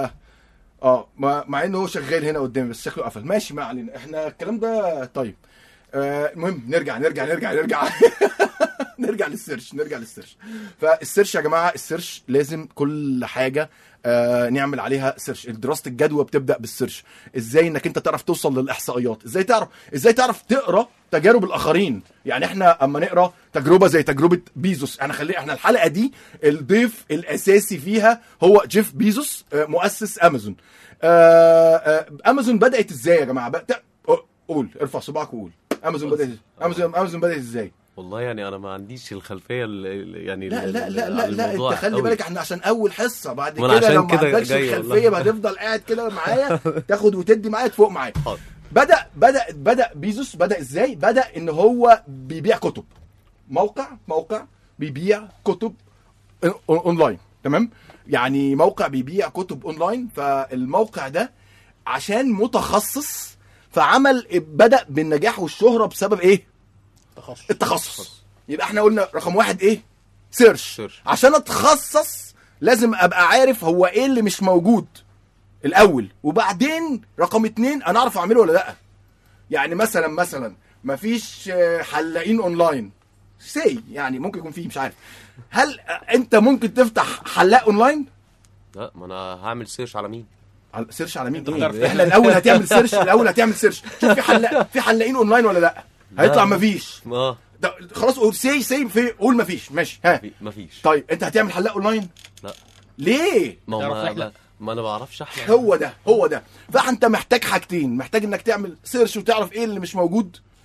اه مع, مع انه هو شغال هنا قدامي بس شكله قفل ماشي ما علينا احنا الكلام ده طيب آه المهم نرجع نرجع نرجع نرجع نرجع للسيرش نرجع للسيرش فالسيرش يا جماعه السيرش لازم كل حاجه آه نعمل عليها سيرش دراسه الجدوى بتبدا بالسيرش ازاي انك انت تعرف توصل للاحصائيات ازاي تعرف ازاي تعرف تقرا تجارب الاخرين يعني احنا اما نقرا تجربه زي تجربه بيزوس انا خلي احنا الحلقه دي الضيف الاساسي فيها هو جيف بيزوس آه، مؤسس امازون آه، آه، امازون بدات ازاي يا جماعه بدأ قول ارفع صباعك وقول امازون بدات امازون امازون بدات ازاي والله يعني انا ما عنديش الخلفيه ال- ال- يعني لا ال- لا ال- لا عن لا لا الموضوع انت خلي قوي. بالك احنا عشان اول حصه بعد ما أنا كده عشان لو ما كده عندكش جاي الخلفيه والله. هتفضل قاعد كده معايا تاخد وتدي معايا تفوق معايا حاضر. بدا بدا بدا بيزوس بدا ازاي بدا ان هو بيبيع كتب موقع موقع بيبيع كتب أون- اونلاين تمام يعني موقع بيبيع كتب اونلاين فالموقع ده عشان متخصص فعمل بدا بالنجاح والشهره بسبب ايه تخصص التخصص يبقى احنا قلنا رقم واحد ايه سيرش سيرش. عشان اتخصص لازم ابقى عارف هو ايه اللي مش موجود الاول وبعدين رقم اتنين انا اعرف اعمله ولا لا يعني مثلا مثلا مفيش آه، حلاقين اونلاين سي يعني ممكن يكون فيه مش عارف هل آه، انت ممكن تفتح حلاق اونلاين لا ما انا هعمل سيرش على مين على- سيرش على مين بتعرف ايه احنا الاول هتعمل سيرش الاول هتعمل سيرش شوف في حلاق في حلاقين اونلاين ولا لا هيطلع مفيش اه ده خلاص قول سي سي في قول مفيش ماشي ها في- مفيش طيب انت هتعمل حلاق اونلاين لا ليه ما تعرف ما, تحلق؟ ما, ما انا بعرفش احلق هو ده هو ده فانت محتاج حاجتين محتاج انك تعمل سيرش وتعرف ايه اللي مش موجود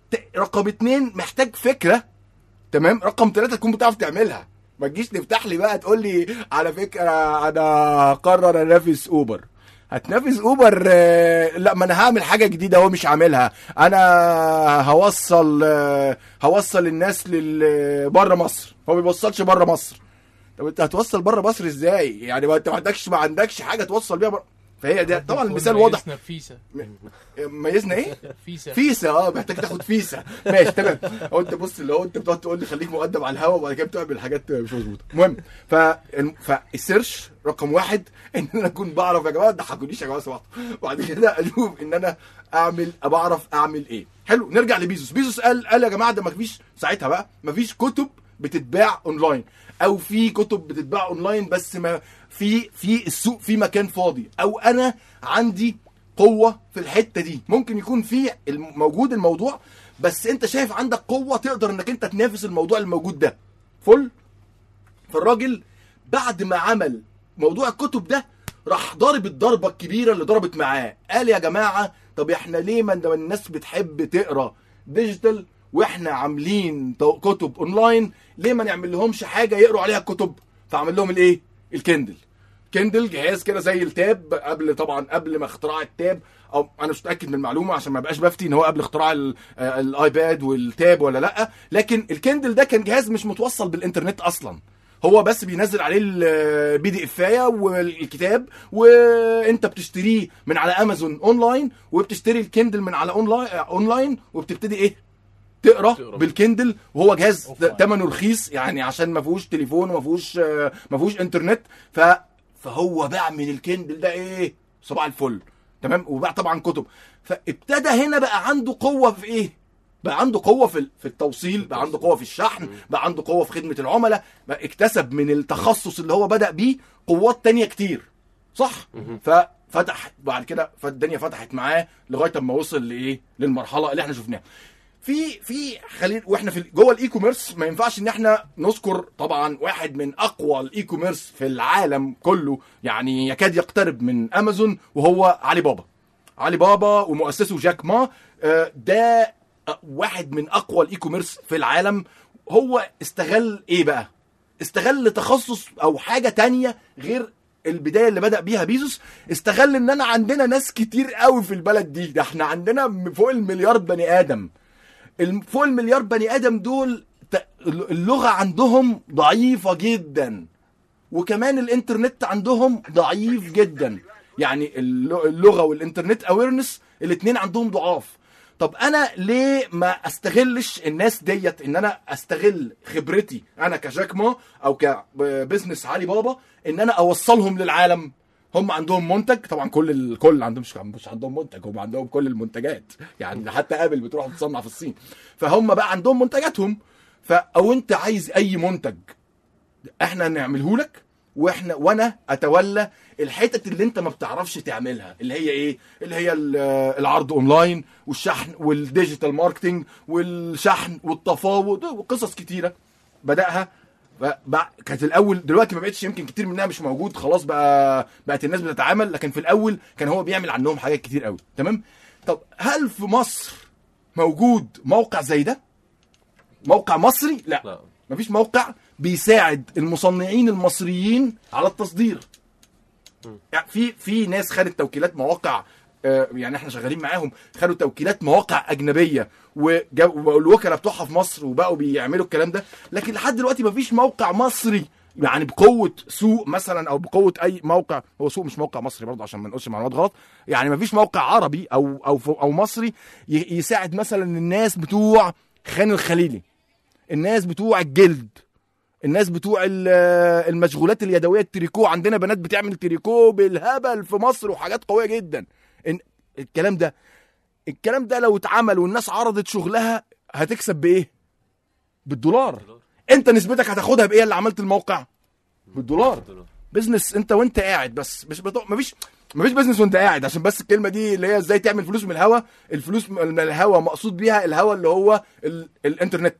ت- رقم اتنين محتاج فكره تمام رقم ثلاثة تكون بتعرف تعملها ما تجيش تفتح لي بقى تقول لي على فكره انا قرر انافس اوبر هتنافس اوبر آه، لا ما انا هعمل حاجه جديده هو مش عاملها انا هوصل آه، هوصل الناس لل بره مصر هو ما بيوصلش بره مصر طب انت هتوصل بره مصر ازاي يعني ما انت ما عندكش ما عندكش حاجه توصل بيها بره فهي ده طبعا المثال واضح ميزنا فيسا ميزنا ايه فيسا فيسا اه محتاج تاخد فيسا ماشي تمام هو انت بص اللي هو انت بتقعد تقول لي خليك مؤدب على الهوا وبعد كده بتعمل حاجات مش مظبوطه المهم ف فالسيرش رقم واحد ان انا اكون بعرف يا جماعه ما تضحكونيش يا جماعه سمعتوا وبعد كده اشوف ان انا اعمل بعرف اعمل ايه حلو نرجع لبيزوس بيزوس قال قال يا جماعه ده ما فيش ساعتها بقى ما فيش كتب بتتباع اونلاين او في كتب بتتباع اونلاين بس ما في في السوق في مكان فاضي او انا عندي قوه في الحته دي ممكن يكون في الم- موجود الموضوع بس انت شايف عندك قوه تقدر انك انت تنافس الموضوع الموجود ده فل فالراجل بعد ما عمل موضوع الكتب ده راح ضارب الضربه الكبيره اللي ضربت معاه قال يا جماعه طب احنا ليه ما ما الناس بتحب تقرا ديجيتال واحنا عاملين تو- كتب اونلاين ليه ما نعمل لهمش حاجه يقروا عليها الكتب فعمل لهم الايه الكندل كندل جهاز كده زي التاب قبل طبعا قبل ما اختراع التاب او انا مش متاكد من المعلومه عشان ما بقاش بفتي ان هو قبل اختراع ال- آه، الايباد والتاب ولا لا لكن الكندل ده كان جهاز مش متوصل بالانترنت اصلا هو بس بينزل عليه البي دي افايه والكتاب وانت بتشتريه من على امازون اونلاين وبتشتري الكندل من على اونلاين اونلاين وبتبتدي ايه تقرا بالكندل وهو جهاز ثمنه رخيص يعني عشان ما فيهوش تليفون وما فيهوش آه، ما فيهوش انترنت ف فهو باع من الكندل ده ايه صباح الفل تمام وباع طبعا كتب فابتدى هنا بقى عنده قوه في ايه بقى عنده قوه في ال- في التوصيل بقى عنده قوه في الشحن بقى عنده قوه في خدمه العملاء بقى اكتسب من التخصص اللي هو بدا بيه قوات تانية كتير صح ففتح بعد كده فالدنيا فتحت معاه لغايه اما وصل لايه للمرحله اللي احنا شفناها في في خلينا واحنا في جوه الاي كوميرس ما ينفعش ان احنا نذكر طبعا واحد من اقوى الاي كوميرس في العالم كله يعني يكاد يقترب من امازون وهو علي بابا علي بابا ومؤسسه جاك ما آه، ده آه، واحد من اقوى الاي كوميرس في العالم هو استغل ايه بقى استغل تخصص او حاجه تانية غير البدايه اللي بدا بيها بيزوس استغل ان انا عندنا ناس كتير قوي في البلد دي ده احنا عندنا فوق المليار بني ادم الم- فوق المليار بني ادم دول ت- اللغه عندهم ضعيفه جدا وكمان الانترنت عندهم ضعيف جدا يعني الل- اللغه والانترنت اويرنس الاثنين عندهم ضعاف طب انا ليه ما استغلش الناس ديت ان انا استغل خبرتي انا كجاك ما او كبزنس علي بابا ان انا اوصلهم للعالم هم عندهم منتج طبعا كل الكل عندهم مش مش عندهم منتج هم عندهم كل المنتجات يعني حتى ابل بتروح تتصنع في الصين فهم بقى عندهم منتجاتهم ف او انت عايز اي منتج احنا نعمله لك واحنا وانا اتولى الحتت اللي انت ما بتعرفش تعملها اللي هي ايه اللي هي ال- العرض اونلاين والشحن والديجيتال ماركتنج والشحن والتفاوض وقصص كتيره بداها بقى كانت الاول دلوقتي ما بقتش يمكن كتير منها مش موجود خلاص بقى بقت الناس بتتعامل لكن في الاول كان هو بيعمل عنهم حاجات كتير قوي تمام طب هل في مصر موجود موقع زي ده موقع مصري لا, لا. مفيش موقع بيساعد المصنعين المصريين على التصدير يعني في في ناس خدت توكيلات مواقع آه، يعني احنا شغالين معاهم خدوا توكيلات مواقع اجنبيه وجا- والوكلاء بتوعها في مصر وبقوا بيعملوا الكلام ده لكن لحد دلوقتي مفيش موقع مصري يعني بقوه سوق مثلا او بقوه اي موقع هو سوق مش موقع مصري برضه عشان ما نقولش معلومات غلط يعني مفيش موقع عربي او او او مصري ي- يساعد مثلا الناس بتوع خان الخليلي الناس بتوع الجلد الناس بتوع ال- المشغولات اليدويه التريكو عندنا بنات بتعمل تريكو بالهبل في مصر وحاجات قويه جدا إن الكلام ده الكلام ده لو اتعمل والناس عرضت شغلها هتكسب بايه بالدولار انت نسبتك هتاخدها بايه اللي عملت الموقع بالدولار بزنس انت وانت قاعد بس مش بتو... مفيش مفيش بزنس وانت قاعد عشان بس الكلمه دي اللي هي ازاي تعمل فلوس من الهوا الفلوس من الهوا مقصود بيها الهوا اللي هو ال... الانترنت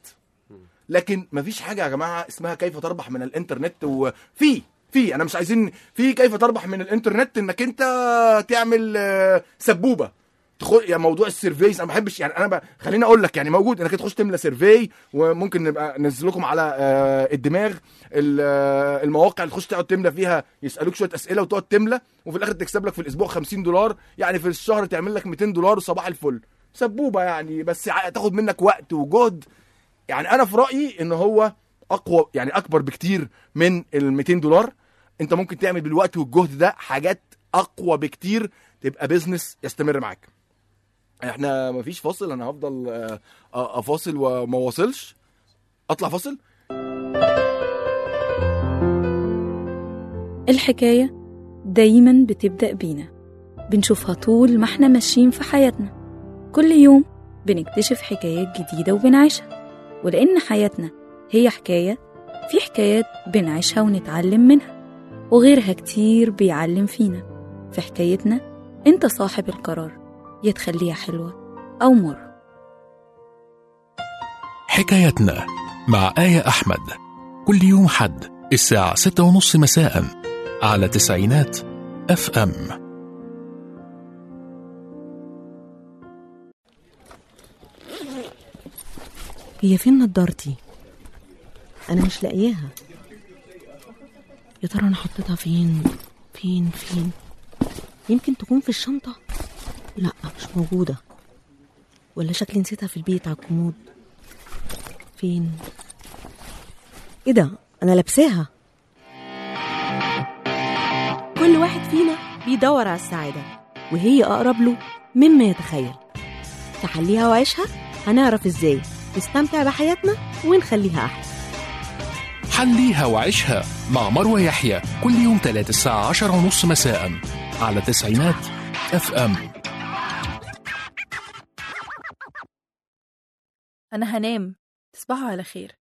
لكن مفيش حاجه يا جماعه اسمها كيف تربح من الانترنت وفي في انا مش عايزين في كيف تربح من الانترنت انك انت تعمل آه، سبوبه تخل يعني موضوع السيرفيز انا ما بحبش يعني انا ب... خليني اقول لك يعني موجود انك تخش تملى سيرفي وممكن نبقى ننزل لكم على آه، الدماغ ال- آه، المواقع اللي تخش تقعد تملى فيها يسالوك شويه اسئله وتقعد تملى وفي الاخر تكسب لك في الاسبوع 50 دولار يعني في الشهر تعمل لك 200 دولار وصباح الفل سبوبه يعني بس ع- تاخد منك وقت وجهد يعني انا في رايي ان هو اقوى يعني اكبر بكتير من ال 200 دولار انت ممكن تعمل بالوقت والجهد ده حاجات اقوى بكتير تبقى بيزنس يستمر معاك احنا مفيش فاصل انا هفضل آه، آه، افاصل وما واصلش اطلع فاصل الحكاية دايما بتبدأ بينا بنشوفها طول ما احنا ماشيين في حياتنا كل يوم بنكتشف حكايات جديدة وبنعيشها ولأن حياتنا هي حكاية في حكايات بنعيشها ونتعلم منها وغيرها كتير بيعلم فينا في حكايتنا انت صاحب القرار يا تخليها حلوة أو مرة حكايتنا مع آية أحمد كل يوم حد الساعة ستة ونص مساء على تسعينات اف ام هي فين نضارتي انا مش لاقياها يا ترى انا حطيتها فين فين فين يمكن تكون في الشنطه لا مش موجوده ولا شكلي نسيتها في البيت على الكومود فين ايه ده انا لابساها كل واحد فينا بيدور على السعاده وهي اقرب له مما يتخيل تحليها وعيشها هنعرف ازاي نستمتع بحياتنا ونخليها احلى حليها وعيشها مع مروة يحيى كل يوم تلات الساعة عشرة ونص مساء على تسعينات اف ام أنا هنام تصبحوا على خير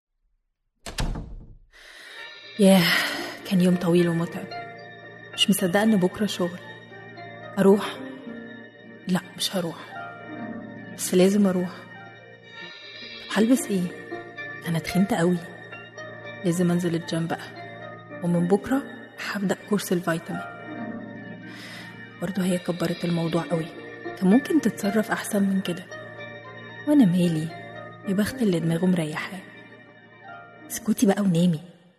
ياه كان يوم طويل ومتعب مش مصدقة إن بكرة شغل أروح لا مش هروح بس لازم أروح هلبس إيه أنا تخنت قوي لازم أنزل الجيم بقى ومن بكرة هبدأ كورس الفيتامين برضه هي كبرت الموضوع قوي كان ممكن تتصرف أحسن من كده وأنا مالي يا بخت اللي دماغه مريحاه اسكتي بقى ونامي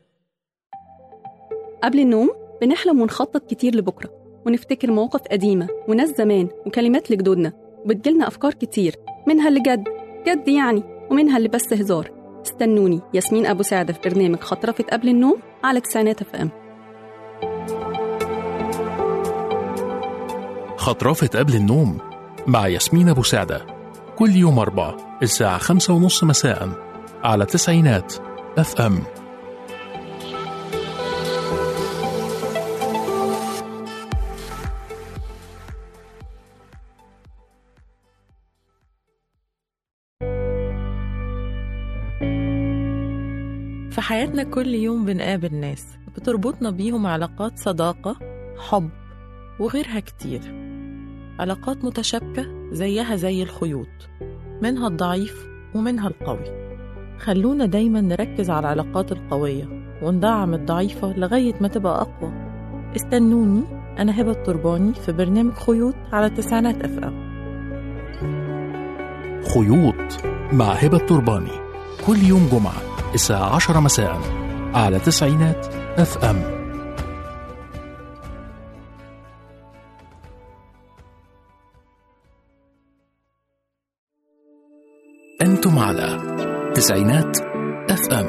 قبل النوم بنحلم ونخطط كتير لبكرة ونفتكر مواقف قديمة وناس زمان وكلمات لجدودنا وبتجيلنا أفكار كتير منها اللي جد جد يعني ومنها اللي بس هزار استنوني ياسمين أبو سعدة في برنامج خطرفة قبل النوم على تسعينات اف ام خطرافة قبل النوم مع ياسمين أبو سعدة كل يوم أربعة الساعة خمسة ونص مساء على تسعينات اف ام في حياتنا كل يوم بنقابل ناس بتربطنا بيهم علاقات صداقة حب وغيرها كتير علاقات متشابكة زيها زي الخيوط منها الضعيف ومنها القوي خلونا دايما نركز على العلاقات القوية وندعم الضعيفة لغاية ما تبقى أقوى استنوني أنا هبة الترباني في برنامج خيوط على تسعينات أف أم خيوط مع هبة الترباني كل يوم جمعة الساعة عشرة مساء على تسعينات اف ام أنتم على تسعينات اف ام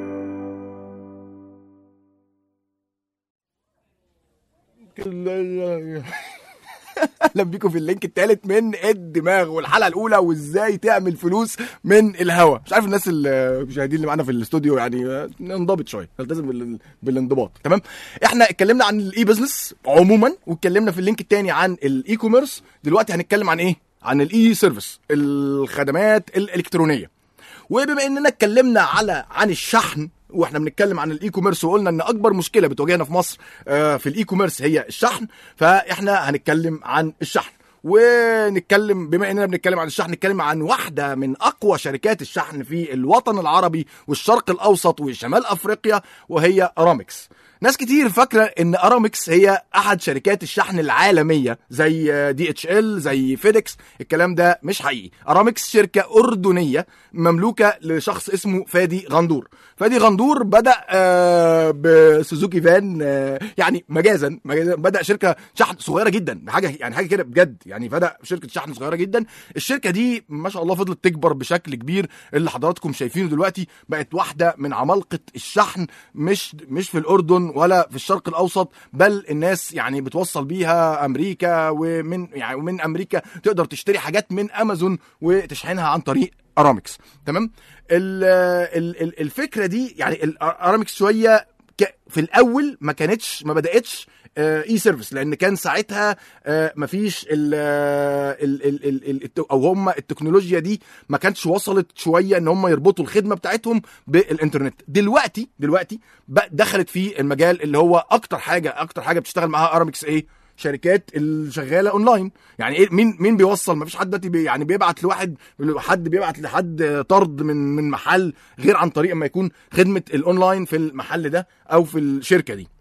اهلا بيكم في اللينك الثالث من الدماغ والحلقه الاولى وازاي تعمل فلوس من الهوا مش عارف الناس المشاهدين اللي معانا في الاستوديو يعني ننضبط شويه نلتزم بال- بالانضباط تمام احنا اتكلمنا عن الاي بزنس عموما واتكلمنا في اللينك الثاني عن الاي كوميرس دلوقتي هنتكلم عن ايه عن الاي سيرفيس الخدمات الالكترونيه وبما اننا اتكلمنا على عن الشحن واحنا بنتكلم عن الاي كوميرس وقلنا ان اكبر مشكله بتواجهنا في مصر آه، في الاي كوميرس هي الشحن فاحنا هنتكلم عن الشحن ونتكلم بما اننا بنتكلم عن الشحن نتكلم عن واحده من اقوى شركات الشحن في الوطن العربي والشرق الاوسط وشمال افريقيا وهي رامكس ناس كتير فاكره ان ارامكس هي احد شركات الشحن العالميه زي دي اتش ال زي فيديكس الكلام ده مش حقيقي ارامكس شركه اردنيه مملوكه لشخص اسمه فادي غندور فادي غندور بدا آه، بسوزوكي فان آه، يعني مجازا مجازا بدا شركه شحن صغيره جدا حاجه يعني حاجه كده بجد يعني بدا شركه شحن صغيره جدا الشركه دي ما شاء الله فضلت تكبر بشكل كبير اللي حضراتكم شايفينه دلوقتي بقت واحده من عمالقه الشحن مش مش في الاردن ولا في الشرق الاوسط بل الناس يعني بتوصل بيها امريكا ومن يعني ومن امريكا تقدر تشتري حاجات من امازون وتشحنها عن طريق ارامكس تمام ال ال ال الفكره دي يعني ال- ارامكس شويه ك- في الاول ما كانتش ما بداتش اي سيرفيس لان كان ساعتها آه، مفيش ال ال ال ال ال الت- او هم التكنولوجيا دي ما كانتش وصلت شويه ان هم يربطوا الخدمه بتاعتهم بالانترنت دلوقتي دلوقتي بقى دخلت في المجال اللي هو اكتر حاجه اكتر حاجه بتشتغل معاها ارامكس ايه شركات اللي شغاله اونلاين يعني ايه مين مين بيوصل ما فيش حد دلوقتي بي يعني بيبعت لواحد حد بيبعت لحد طرد من من محل غير عن طريق ما يكون خدمه الاونلاين في المحل ده او في الشركه دي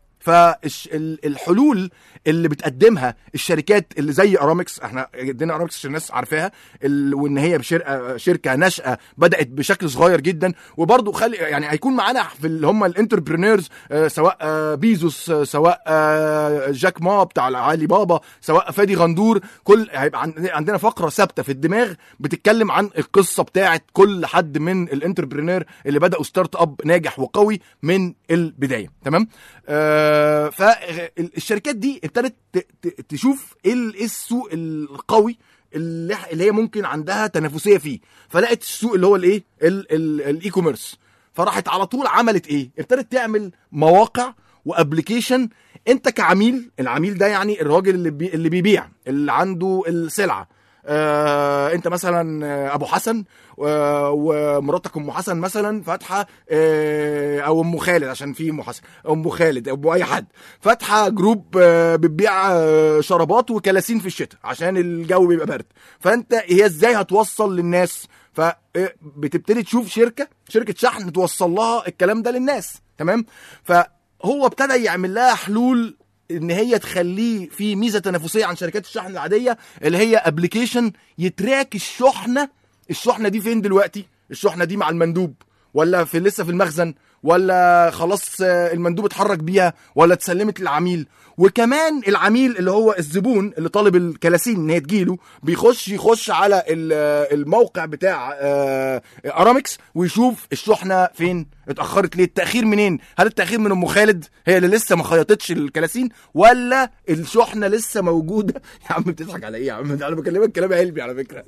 فالحلول اللي بتقدمها الشركات اللي زي ارامكس احنا ادينا ارامكس عشان الناس عارفاها ال- وان هي بشركه شركه ناشئه بدات بشكل صغير جدا وبرضو خلي يعني هيكون معانا في اللي هم الانتربرينورز سواء آه، بيزوس آه، سواء آه، جاك ما بتاع علي بابا سواء فادي غندور كل هيبقى عن- عندنا فقره ثابته في الدماغ بتتكلم عن القصه بتاعت كل حد من الانتربرينور اللي بداوا ستارت اب ناجح وقوي من البدايه تمام آه فالشركات دي ابتدت ت- ت- تشوف ايه ال- إيه السوق القوي اللي اللي هي ممكن عندها تنافسيه فيه فلقت السوق اللي هو الايه ال- ال- الاي كوميرس فراحت على طول عملت ايه ابتدت تعمل مواقع وابلكيشن انت كعميل العميل ده يعني الراجل اللي بي اللي بيبيع اللي عنده السلعه آه انت مثلا آه، ابو حسن آه، ومراتك ام حسن مثلا فاتحه آه، او ام خالد عشان في ام حسن ام خالد او اي حد فاتحه جروب آه، بتبيع آه، شرابات وكلاسين في الشتاء عشان الجو بيبقى برد فانت هي ازاي هتوصل للناس فبتبتدي تشوف شركه شركه شحن توصل لها الكلام ده للناس تمام فهو ابتدى يعمل لها حلول ان هي تخليه في ميزه تنافسيه عن شركات الشحن العاديه اللي هي ابلكيشن يتراك الشحنه الشحنه دي فين دلوقتي الشحنه دي مع المندوب ولا في لسه في المخزن ولا خلاص آه، المندوب اتحرك بيها ولا اتسلمت للعميل وكمان العميل اللي هو الزبون اللي طالب الكلاسين ان هي تجيله بيخش يخش على ال- آه، الموقع بتاع آه، ارامكس ويشوف الشحنه فين اتاخرت ليه التاخير منين هل التاخير من ام خالد هي اللي لسه ما خيطتش الكلاسين ولا الشحنه لسه موجوده يا عم بتضحك على ايه يا عم ده انا بكلمك كلام علمي على فكره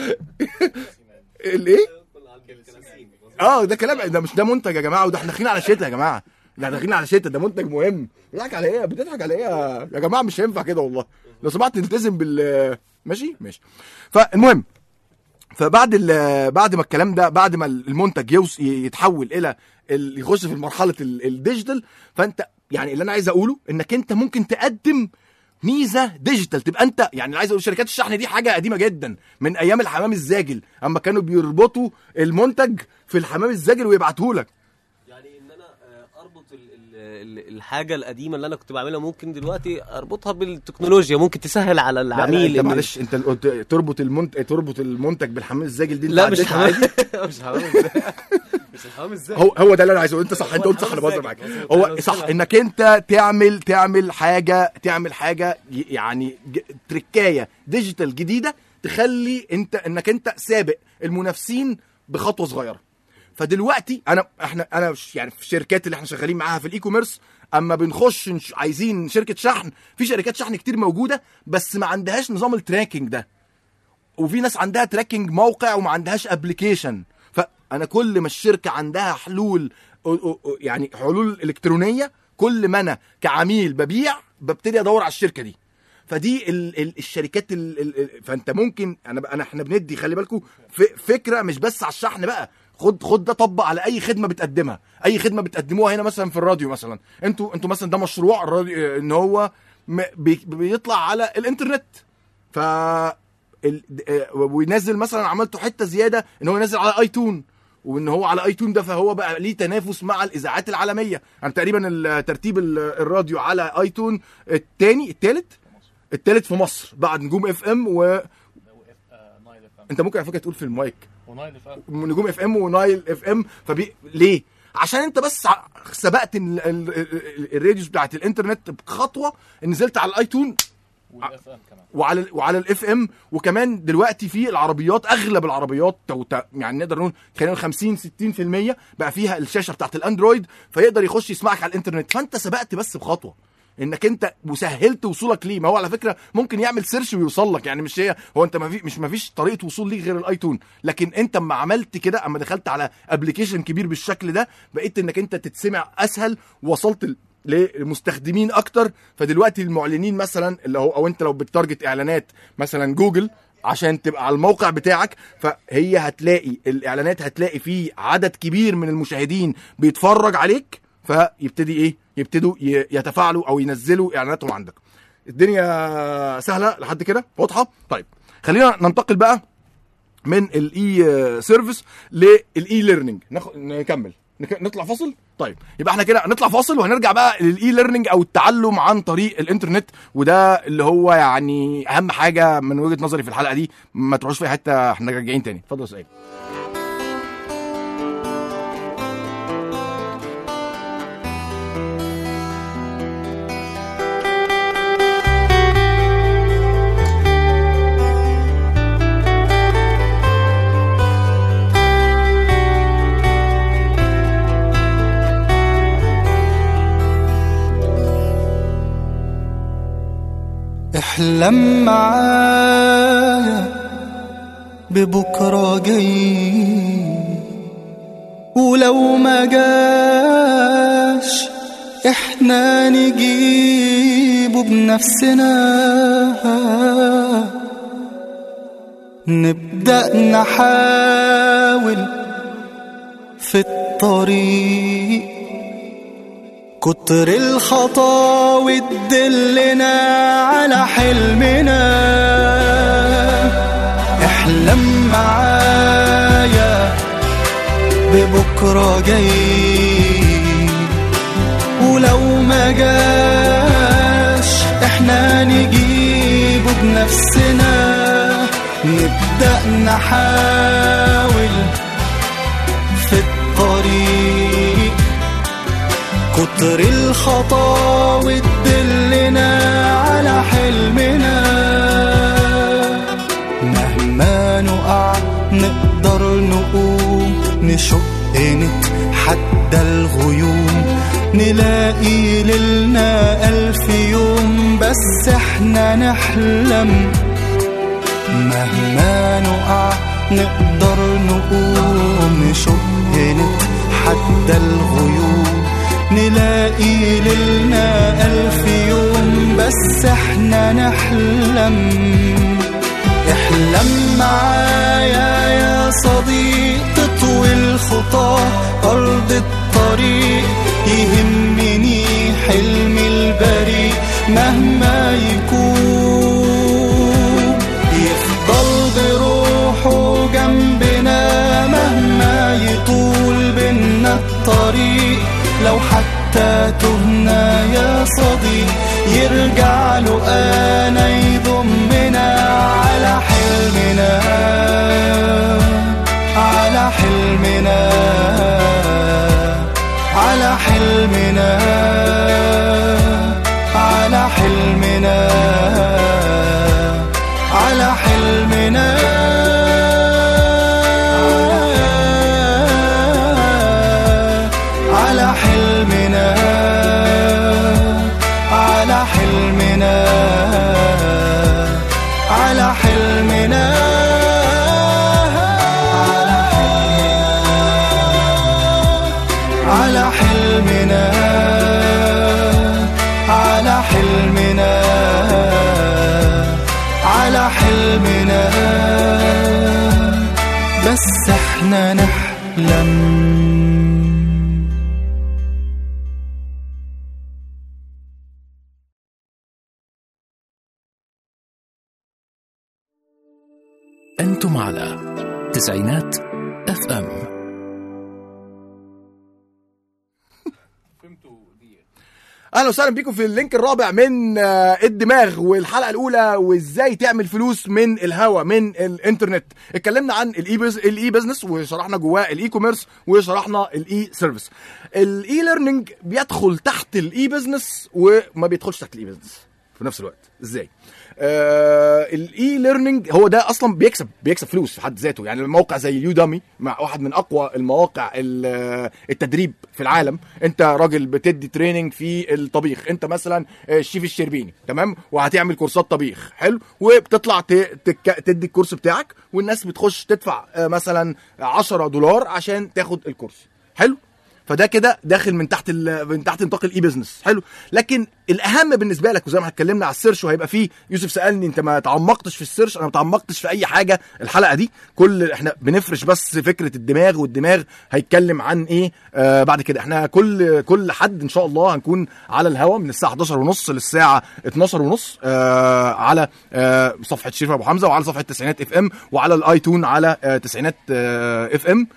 الايه اه ده كلام ده مش ده منتج يا جماعه وده احنا داخلين على شتاء يا جماعه ده داخلين على شتاء ده منتج مهم بتضحك على ايه بتضحك على ايه يا- يا جماعه مش هينفع كده والله لو سمحت تلتزم بال ماشي ماشي فالمهم فبعد ال- بعد ما الكلام ده بعد ما المنتج يوص يتحول الى ال- يخش في مرحله ال- الديجيتال فانت يعني اللي انا عايز اقوله انك انت ممكن تقدم ميزه ديجيتال تبقى انت يعني عايز اقول شركات الشحن دي حاجه قديمه جدا من ايام الحمام الزاجل اما كانوا بيربطوا المنتج في الحمام الزاجل ويبعتوه لك ال- الحاجه القديمه اللي انا كنت بعملها ممكن دلوقتي اربطها بالتكنولوجيا ممكن تسهل على لا العميل لا انت إن- معلش انت قلت تربط المنتج تربط المنتج بالحمام الزاجل دي انت لا مش عديتها حمام عادي؟ مش حمام ازاي مش الحمام ازاي هو هو ده اللي انا عايزه انت صح انت قلت صح انا بهزر معاك هو صح انك انت تعمل تعمل حاجه تعمل حاجه ي- يعني ج- تركايه ديجيتال جديده تخلي انت انك انت سابق المنافسين بخطوه صغيره فدلوقتي انا احنا انا ش- يعني في الشركات اللي احنا شغالين معاها في الاي كوميرس اما بنخش نش- عايزين شركه شحن في شركات شحن كتير موجوده بس ما عندهاش نظام التراكنج ده وفي ناس عندها تراكنج موقع وما عندهاش ابلكيشن فانا كل ما الشركه عندها حلول أو- أو- أو- يعني حلول الكترونيه كل ما انا كعميل ببيع ببتدي ادور على الشركه دي فدي ال ال الشركات ال ال ال- فانت ممكن انا انا احنا بندي خلي بالكم فكره مش بس على الشحن بقى خد خد ده طبق على اي خدمه بتقدمها اي خدمه بتقدموها هنا مثلا في الراديو مثلا انتوا انتوا مثلا ده مشروع الراديو ان هو م- بي- بيطلع على الانترنت ف ال- آه، وينزل مثلا عملته حته زياده ان هو ينزل على ايتون وان هو على ايتون ده فهو بقى ليه تنافس مع الاذاعات العالميه يعني تقريبا ال- ترتيب ال- الراديو على ايتون الثاني الثالث الثالث في مصر بعد نجوم اف ام و انت ممكن على فكره تقول في المايك ونايل اف ام نجوم اف ام ونايل اف ام فبي ليه عشان انت بس ع- سبقت ال- ال- ال- الراديوز بتاعت الانترنت بخطوه نزلت على الايتون والاف ام كمان وعلى وعلى الاف ام وكمان دلوقتي في العربيات اغلب العربيات تو- تا- يعني نقدر نقول خلينا نقول 50 60% بقى فيها الشاشه بتاعت الاندرويد فيقدر يخش يسمعك على الانترنت فانت سبقت بس بخطوه انك انت وسهلت وصولك ليه ما هو على فكره ممكن يعمل سيرش ويوصل لك يعني مش هي هو انت ما في مش ما فيش طريقه وصول ليه غير الايتون لكن انت اما عملت كده اما دخلت على ابلكيشن كبير بالشكل ده بقيت انك انت تتسمع اسهل ووصلت ل- لمستخدمين اكتر فدلوقتي المعلنين مثلا اللي هو او انت لو بتارجت اعلانات مثلا جوجل عشان تبقى على الموقع بتاعك فهي هتلاقي الاعلانات هتلاقي فيه عدد كبير من المشاهدين بيتفرج عليك فيبتدي ايه يبتدوا ي- يتفاعلوا او ينزلوا اعلاناتهم عندك الدنيا سهله لحد كده واضحه طيب خلينا ننتقل بقى من الاي سيرفيس للاي ليرنينج نكمل نك- نطلع فاصل طيب يبقى احنا كده نطلع فاصل وهنرجع بقى للاي ليرنينج او التعلم عن طريق الانترنت وده اللي هو يعني اهم حاجه من وجهه نظري في الحلقه دي ما تروحوش في أي حته احنا راجعين تاني اتفضل يا سعيد احلم معايا ببكرة جاي ولو ما جاش احنا نجيبه بنفسنا نبدأ نحاول في الطريق كتر الخطاوي تدلنا على حلمنا احلم معايا ببكرة جاي ولو ما جاش احنا نجيبه بنفسنا نبدأ نحاول في الطريق كتر الخطاوي تدلنا على حلمنا مهما نقع نقدر نقوم نشق نتحدى الغيوم نلاقي ليلنا ألف يوم بس احنا نحلم مهما نقع نقدر نقوم نشق نتحدى الغيوم نلاقي ليلنا ألف يوم بس احنا نحلم احلم معايا يا صديق تطوي الخطى أرض الطريق يهمني حلمي البريء مهما يكون يفضل بروحه جنبنا مهما يطول بينا الطريق لو حتى تهنا يا صديق يرجع له انا يضمنا على حلمنا على حلمنا على حلمنا على حلمنا على حلمنا على حلمنا على حلمنا على حلمنا على حلمنا على حلمنا على حلمنا بس احنا نحلم أنتم على تسعينات اف ام اهلا وسهلا بيكم في اللينك الرابع من آه، الدماغ والحلقه الاولى وازاي تعمل فلوس من الهوا من الانترنت اتكلمنا عن الاي بز... الاي بزنس وشرحنا جواه الاي كوميرس وشرحنا الاي سيرفيس الاي ليرنينج بيدخل تحت الاي بزنس وما بيدخلش تحت الاي بزنس في نفس الوقت ازاي آه الاي ليرنينج هو ده اصلا بيكسب بيكسب فلوس في حد ذاته يعني الموقع زي يودامي مع واحد من اقوى المواقع ال- التدريب في العالم انت راجل بتدي تريننج في الطبيخ انت مثلا الشيف الشربيني تمام وهتعمل كورسات طبيخ حلو وبتطلع ت- تك- تدي الكورس بتاعك والناس بتخش تدفع آه، مثلا 10 دولار عشان تاخد الكورس حلو فده كده داخل من تحت ال... من تحت نطاق الاي بزنس حلو لكن الاهم بالنسبه لك وزي ما اتكلمنا على السيرش وهيبقى فيه يوسف سالني انت ما تعمقتش في السيرش انا ما تعمقتش في اي حاجه الحلقه دي كل احنا بنفرش بس فكره الدماغ والدماغ هيتكلم عن ايه آه بعد كده احنا كل كل حد ان شاء الله هنكون على الهوا من الساعه 11 ونص للساعه 12 ونص آه على آه صفحه شريف ابو حمزه وعلى صفحه تسعينات اف ام وعلى الايتون على آه تسعينات آه اف ام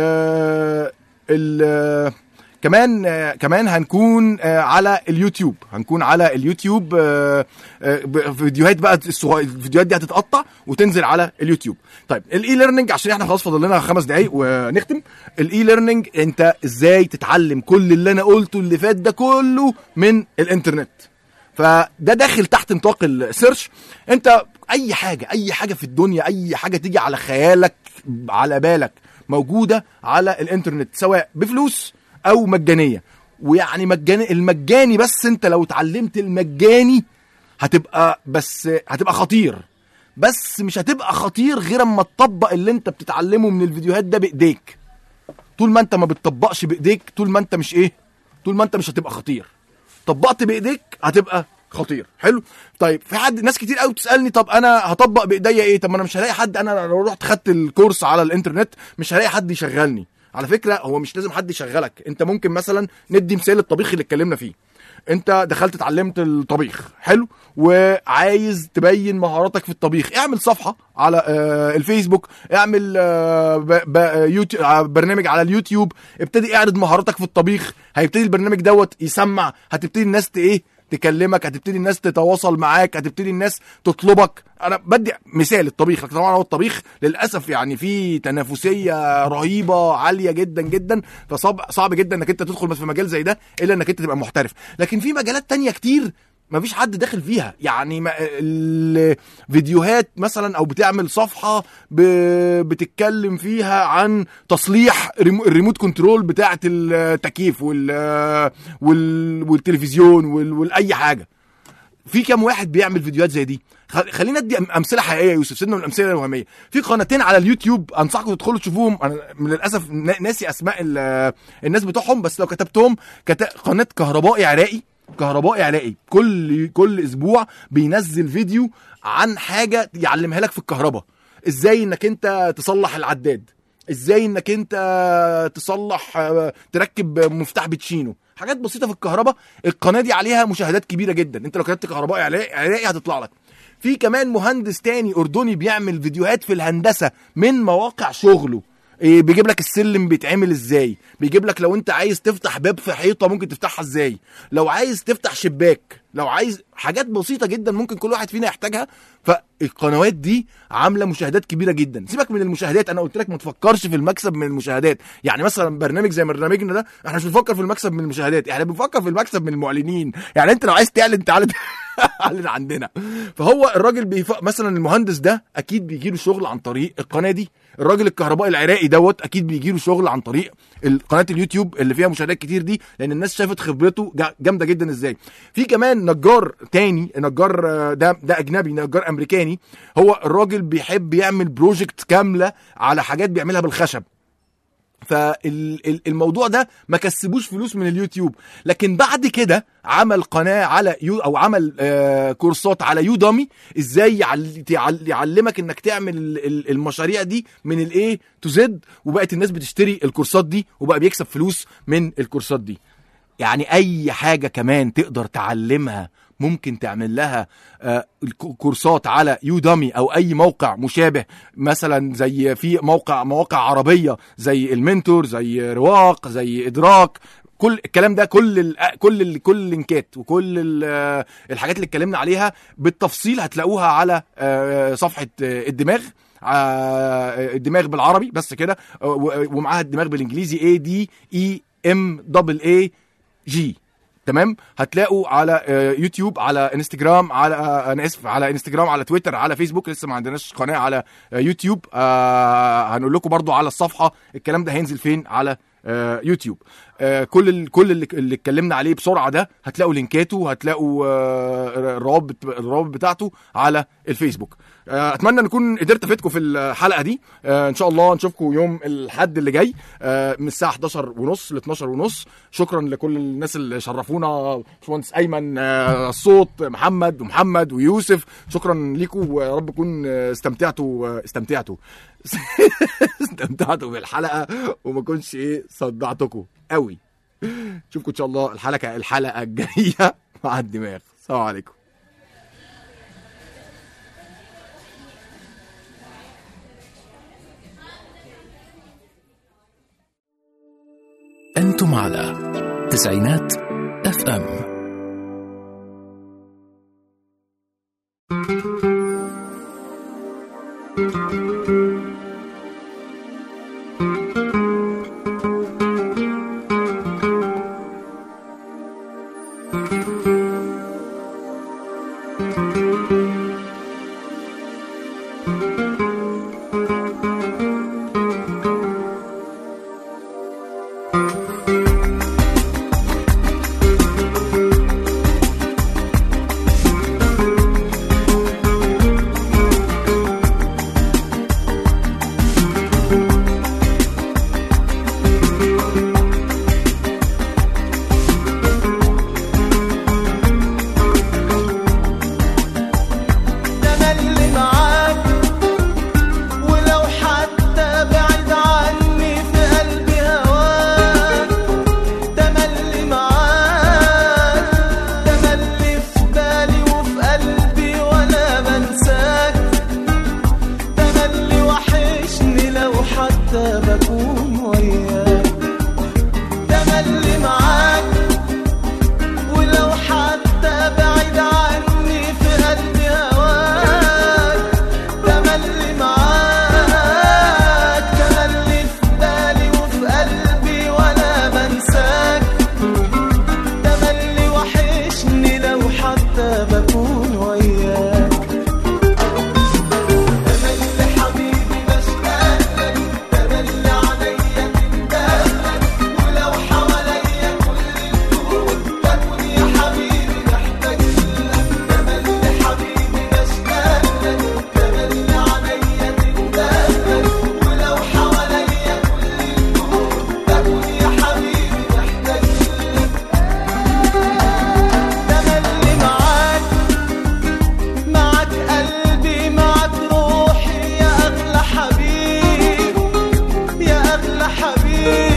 آه ال- آه، كمان آه، كمان هنكون آه، على اليوتيوب هنكون على اليوتيوب آه، آه، ب- فيديوهات بقى الصغ- الفيديوهات دي هتتقطع وتنزل على اليوتيوب طيب الاي ليرنينج عشان احنا خلاص فاضل لنا خمس دقايق ونختم الاي ليرنينج انت ازاي تتعلم كل اللي انا قلته اللي فات ده كله من الانترنت فده داخل تحت نطاق السيرش انت اي حاجه اي حاجه في الدنيا اي حاجه تيجي على خيالك على بالك موجوده على الانترنت سواء بفلوس او مجانيه ويعني مجاني المجاني بس انت لو اتعلمت المجاني هتبقى بس هتبقى خطير بس مش هتبقى خطير غير اما تطبق اللي انت بتتعلمه من الفيديوهات ده بايديك طول ما انت ما بتطبقش بايديك طول ما انت مش ايه طول ما انت مش هتبقى خطير طبقت بايديك هتبقى خطير حلو طيب في حد ناس كتير قوي بتسالني طب انا هطبق بايديا ايه طب ما انا مش هلاقي حد انا لو رحت خدت الكورس على الانترنت مش هلاقي حد يشغلني على فكره هو مش لازم حد يشغلك انت ممكن مثلا ندي مثال الطبيخ اللي اتكلمنا فيه انت دخلت اتعلمت الطبيخ حلو وعايز تبين مهاراتك في الطبيخ اعمل صفحه على آه الفيسبوك اعمل آه ب- ب- يوتيوب آه، برنامج على اليوتيوب ابتدي اعرض مهاراتك في الطبيخ هيبتدي البرنامج دوت يسمع هتبتدي الناس ت- ايه تكلمك هتبتدي الناس تتواصل معاك هتبتدي الناس تطلبك انا بدي مثال الطبيخ لكن طبعا هو الطبيخ للاسف يعني في تنافسيه رهيبه عاليه جدا جدا فصعب صعب جدا انك انت تدخل في مجال زي ده الا انك انت تبقى محترف لكن في مجالات تانية كتير ما فيش حد داخل فيها يعني ما الفيديوهات مثلا او بتعمل صفحه ب... بتتكلم فيها عن تصليح ريمو... الريموت كنترول بتاعه التكييف وال... وال... والتلفزيون وال... والاي حاجه في كام واحد بيعمل فيديوهات زي دي خ- خلينا ادي أم- امثله حقيقيه يا يوسف سيبنا من الامثله الوهميه في قناتين على اليوتيوب انصحكم تدخلوا تشوفوهم انا من للاسف نا- ناسي اسماء ال- الناس بتوعهم بس لو كتبتهم كت... قناه كهربائي عراقي كهربائي عراقي كل كل اسبوع بينزل فيديو عن حاجه يعلمها لك في الكهرباء ازاي انك انت تصلح العداد ازاي انك انت تصلح آه، تركب مفتاح بتشينو حاجات بسيطه في الكهرباء القناه دي عليها مشاهدات كبيره جدا انت لو كتبت كهربائي عراقي عراقي هتطلع لك في كمان مهندس تاني اردني بيعمل فيديوهات في الهندسه من مواقع شغله إيه بيجيب لك السلم بيتعمل ازاي بيجيب لك لو انت عايز تفتح باب في حيطه ممكن تفتحها ازاي لو عايز تفتح شباك لو عايز حاجات بسيطه جدا ممكن كل واحد فينا يحتاجها فالقنوات دي عامله مشاهدات كبيره جدا سيبك من المشاهدات انا قلت لك ما تفكرش في المكسب من المشاهدات يعني مثلا برنامج زي برنامجنا ده احنا مش بنفكر في المكسب من المشاهدات احنا بنفكر في المكسب من المعلنين يعني انت لو عايز تعلن تعالى اعلن عندنا فهو الراجل بيف... مثلا المهندس ده اكيد بيجي له شغل عن طريق القناه دي الراجل الكهربائي العراقي دوت اكيد بيجي له شغل عن طريق قناه اليوتيوب اللي فيها مشاهدات كتير دي لان الناس شافت خبرته جا- جامده جدا ازاي في كمان نجار تاني نجار آه، ده ده اجنبي نجار امريكاني هو الراجل بيحب يعمل بروجكت كامله على حاجات بيعملها بالخشب فالموضوع ده ما كسبوش فلوس من اليوتيوب لكن بعد كده عمل قناه على يو او عمل آه كورسات على يودامي ازاي يعل- يعل- يعلمك انك تعمل ال- ال- المشاريع دي من الاي تو زد وبقت الناس بتشتري الكورسات دي وبقى بيكسب فلوس من الكورسات دي يعني اي حاجه كمان تقدر تعلمها ممكن تعمل لها آه، الك- كورسات على يودامي او اي موقع مشابه مثلا زي في موقع مواقع عربيه زي المنتور زي رواق زي ادراك كل الكلام ده كل ال كل ال كل اللينكات وكل ال- الحاجات اللي اتكلمنا عليها بالتفصيل هتلاقوها على آه، صفحه آه، الدماغ آه، الدماغ بالعربي بس كده آه، و- ومعاها الدماغ بالانجليزي اي دي اي ام دبل اي جي تمام هتلاقوا على آه، يوتيوب على انستجرام على آه، انا اسف على انستجرام على تويتر على فيسبوك لسه ما عندناش قناه على آه، يوتيوب آه، هنقول لكم برضو على الصفحه الكلام ده هينزل فين على آه، يوتيوب آه، كل ال- كل اللي اللي اتكلمنا عليه بسرعه ده هتلاقوا لينكاته هتلاقوا آه، الروابط الروابط بتاعته على الفيسبوك آه، اتمنى نكون قدرت افيدكم في الحلقه دي آه، ان شاء الله نشوفكم يوم الاحد اللي جاي آه، من الساعه 11 ونص ل 12 ونص شكرا لكل الناس اللي شرفونا باشمهندس ايمن آه، الصوت محمد ومحمد ويوسف شكرا ليكم ويا رب تكون آه، استمتعتوا آه، استمتعتوا استمتعتوا بالحلقه وما كنتش ايه صدعتكم قوي نشوفكم ان شاء الله الحلقه الحلقه الجايه مع الدماغ السلام عليكم أنتم على تسعينات اف ام تملي معاك ولو حتى بعيد عني في قلبي هواك تملي معاك تملي في بالي وفي قلبي وانا بنساك تملي وحشني لو حتى بكون وياك تملي معاك ولو حتى بعيد عني في قلبي هواك تملي معاك تملي في بالي وفي قلبي وانا بنساك تملي وحشني لو حتى بكون وياك تملي حبيبي بشتاق لك تملي عليا تندهلك ولو حواليا كل الكون بكون يا حبيبي محتاج لك تملي حبيبي بشتاق لك تملي عليا تندهلك ولو حواليا كل الكون بكون يا حبيبي محتاج لك تملي معاك معك قلبي معك روحي يا أغلى حبيب يا أغلى حبيب